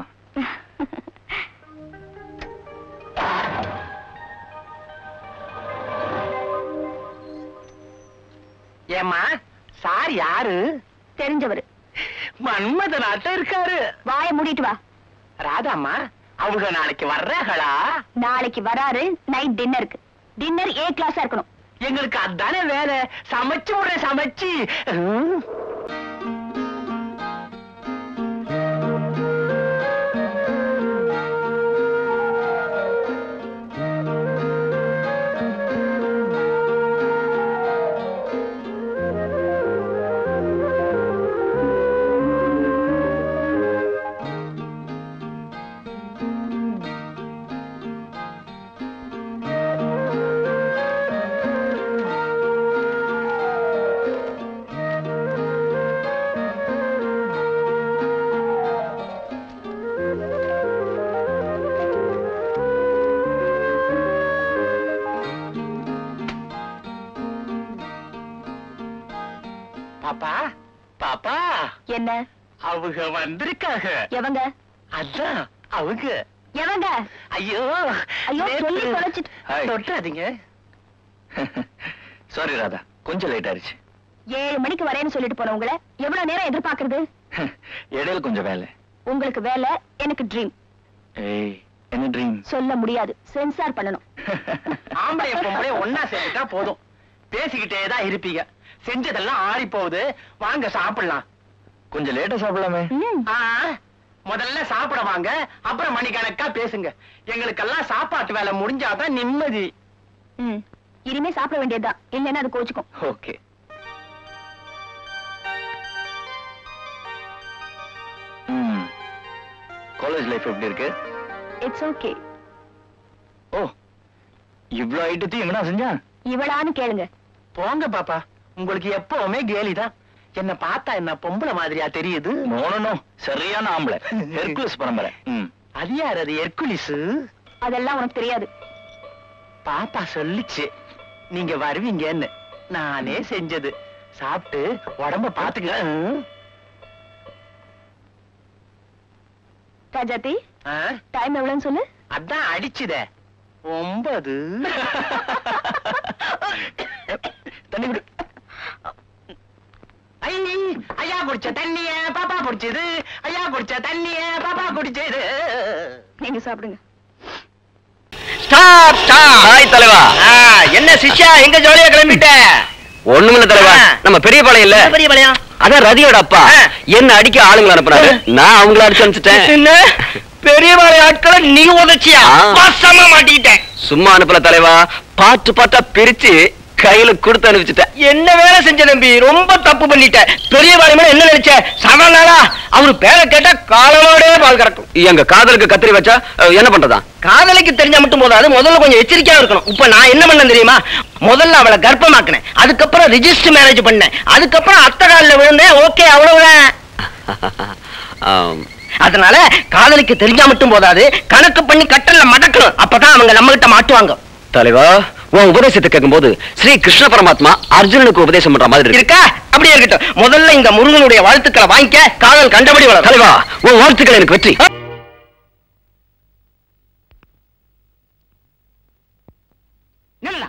[SPEAKER 17] ஏமா சார் யாரு
[SPEAKER 1] தெரிஞ்சவர்
[SPEAKER 17] மன்மதன் அட்ட இருக்காரு
[SPEAKER 1] வாய மூடிட்டு வா
[SPEAKER 17] ராதாம்மா அவங்க நாளைக்கு வர்றாங்களா
[SPEAKER 1] நாளைக்கு வராரு நைட் டின்னருக்கு டின்னர் ஏ கிளாஸா இருக்கணும்
[SPEAKER 17] எங்களுக்கு அதானே வேலை சமைச்சு விடுறேன் சமைச்சு ம். பாப்பா பாப்பா
[SPEAKER 1] என்ன
[SPEAKER 5] அவங்க வந்திருக்காங்க
[SPEAKER 1] எவங்க
[SPEAKER 5] அதான் அவங்க
[SPEAKER 1] எவங்க
[SPEAKER 5] ஐயோ
[SPEAKER 1] ஐயோ,
[SPEAKER 5] நேத்து-
[SPEAKER 1] சொல்லி தொலைச்சிட்டு-
[SPEAKER 5] ஹாய். தொட்டாதீங்க சாரி ராதா கொஞ்சம் லேட் ஆயிருச்சு
[SPEAKER 1] ஏழு மணிக்கு வரேன்னு சொல்லிட்டு போனவங்கள எவ்வளவு நேரம் எதிர்பார்க்கறது
[SPEAKER 5] இடையில கொஞ்சம் வேலை
[SPEAKER 1] உங்களுக்கு வேலை எனக்கு ட்ரீம்
[SPEAKER 5] ஏய் என்ன ட்ரீம்
[SPEAKER 1] சொல்ல முடியாது சென்சார் பண்ணணும்
[SPEAKER 5] ஆம்பளை பொம்பளை ஒன்னா சேர்ந்துட்டா போதும் பேசிக்கிட்டே தான் இருப்பீங்க செஞ்சதெல்லாம் ஆறி போகுது வாங்க சாப்பிடலாம் கொஞ்சம் லேட்டா சாப்பிடலாமே முதல்ல சாப்பிட வாங்க அப்புறம் மணிக்கணக்கா பேசுங்க எங்களுக்கெல்லாம் சாப்பாட்டு வேலை முடிஞ்சாதான் நிம்மதி
[SPEAKER 1] ம் இனிமே சாப்பிட வேண்டியதுதான் இல்லைன்னா அது கோச்சுக்கும்
[SPEAKER 5] ஓகே காலேஜ் லைஃப் எப்படி இருக்கு
[SPEAKER 1] இட்ஸ் ஓகே
[SPEAKER 5] ஓ இவ்ளோ ஐட்டத்தையும் எங்கடா செஞ்சான்
[SPEAKER 1] இவளான்னு கேளுங்க
[SPEAKER 5] போங்க பாப்பா உங்களுக்கு எப்பவுமே கேலிதான் என்ன பார்த்தா என்ன பொம்பளை மாதிரியா தெரியுது நோ சரியான ஆம்பளை ஹெர்குலிஸ் பரம்பரை ம். அது யார் அது ஹெர்குலிஸ்
[SPEAKER 1] அதெல்லாம் உனக்கு தெரியாது
[SPEAKER 5] பாப்பா சொல்லுச்சு நீங்க வருவீங்கன்னு நானே செஞ்சது சாப்பிட்டு உடம்ப பாத்துக்க ம்.
[SPEAKER 1] ராஜாத்தி
[SPEAKER 5] ஆ?
[SPEAKER 1] டைம் எவ்வளவுன்னு சொல்லு
[SPEAKER 5] அதான் அடிச்சுதே ஒன்பது தண்ணி குடு ஐ, ஐயா குடிச்ச தண்ணிய பாப்பா குடிச்சது ஐயா குடிச்ச தண்ணிய பாப்பா குடிச்சது
[SPEAKER 1] நீங்க சாப்பிடுங்க
[SPEAKER 20] ஸ்டாப் ஸ்டாப் ஹாய் தலைவா
[SPEAKER 5] என்ன சிஷ்யா எங்க ஜாலியா கிளம்பிட்ட
[SPEAKER 20] ஒண்ணுமில்ல தலைவா நம்ம பெரிய பாளையம் இல்ல
[SPEAKER 5] பெரிய பாளையம்
[SPEAKER 20] அதான் ரதியோட அப்பா என்ன அடிக்க ஆளுங்களை அனுப்புனாரு நான் அவங்கள அடிச்சு அனுப்பிச்சிட்டேன்
[SPEAKER 5] என்ன பெரிய பாளைய ஆட்களை நீ உதச்சியா
[SPEAKER 20] ஆ.
[SPEAKER 5] வசமா மாட்டிக்கிட்டேன்
[SPEAKER 20] சும்மா அனுப்பல தலைவா பாட்டு பாட்டா பிரிச்சு கையில கொடுத்து அனுப்பிச்சிட்டேன்
[SPEAKER 5] என்ன வேலை செஞ்ச தம்பி ரொம்ப தப்பு பண்ணிட்ட பெரிய பாளையம் என்ன நினைச்ச சவனாளா அவரு பேரை கேட்டா காலமோடே பால் கறக்கும்
[SPEAKER 20] எங்க காதலுக்கு கத்திரி வச்சா அஹ், என்ன பண்றதா
[SPEAKER 5] காதலிக்கு தெரிஞ்சா மட்டும் போதாது முதல்ல கொஞ்சம் எச்சரிக்கையா இருக்கணும் இப்ப நான் என்ன பண்ணேன் தெரியுமா முதல்ல அவளை கர்ப்பமாக்கினேன் அதுக்கப்புறம் ரிஜிஸ்டர் மேரேஜ் பண்ணேன் அதுக்கப்புறம் அத்தை காலில் விழுந்தேன் ஓகே அவ்வளவுதான்
[SPEAKER 20] ஆம்.
[SPEAKER 5] அதனால காதலிக்கு தெரிஞ்சா மட்டும் போதாது கணக்கு பண்ணி கட்டல்ல மடக்கணும் அப்பதான் அவங்க நம்ம கிட்ட மாட்டுவாங்க
[SPEAKER 20] தலைவா உன் உபதேசத்தை கேட்கும்போது ஸ்ரீ கிருஷ்ண பரமாத்மா அர்ஜுனனுக்கு உபதேசம் பண்ற மாதிரி இருக்கு
[SPEAKER 5] இருக்கா அப்படியே இருக்கட்டும் முதல்ல இந்த முருகனுடைய வாழ்த்துக்களை வாங்கிக்க காதல் கண்டபடி வளரும்
[SPEAKER 20] தலைவா உன் வாழ்த்துக்கள் எனக்கு வெற்றி
[SPEAKER 17] நில்லா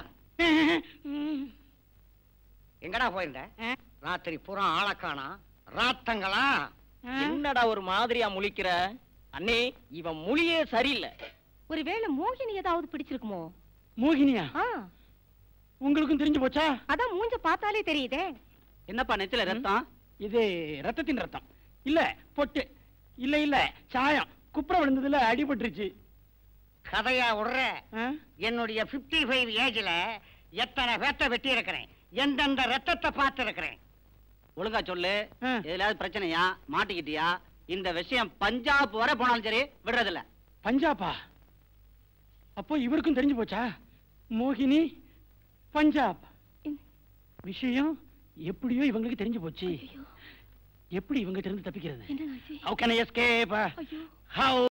[SPEAKER 17] எங்கடா போயிருந்த ராத்திரி பூரா ஆளக்கானா ராத்தங்களா
[SPEAKER 15] என்னடா ஒரு மாதிரியா முழிக்கிற அண்ணே இவன் மொழியே சரியில்லை
[SPEAKER 16] ஒருவேளை மோகினி ஏதாவது பிடிச்சிருக்குமோ
[SPEAKER 3] மோகினியா
[SPEAKER 16] ஆ,
[SPEAKER 3] உங்களுக்கும் தெரிஞ்சு போச்சா
[SPEAKER 16] அதான் மூஞ்ச பார்த்தாலே தெரியுதே
[SPEAKER 15] என்னப்பா நெத்தில ரத்தம்
[SPEAKER 3] இது ரத்தத்தின் ரத்தம் இல்ல பொட்டு இல்ல இல்ல சாயம் குப்புற விழுந்ததுல அடிபட்டுருச்சு
[SPEAKER 17] கதையா விடுற என்னுடைய 55 ஃபைவ் ஏஜ்ல எத்தனை வேட்டை வெட்டி இருக்கிறேன் எந்தெந்த ரத்தத்தை பார்த்து இருக்கிறேன்
[SPEAKER 15] ஒழுங்கா சொல்லு எதுலாவது பிரச்சனையா மாட்டிக்கிட்டியா இந்த விஷயம் பஞ்சாப் வரை போனாலும் சரி விடுறதில்ல
[SPEAKER 3] பஞ்சாபா அப்போ இவருக்கும் தெரிஞ்சு போச்சா மோகினி பஞ்சாப் விஷயம் எப்படியோ இவங்களுக்கு தெரிஞ்சு போச்சு எப்படி இவங்க இருந்து தப்பிக்கிறது How can I escape? How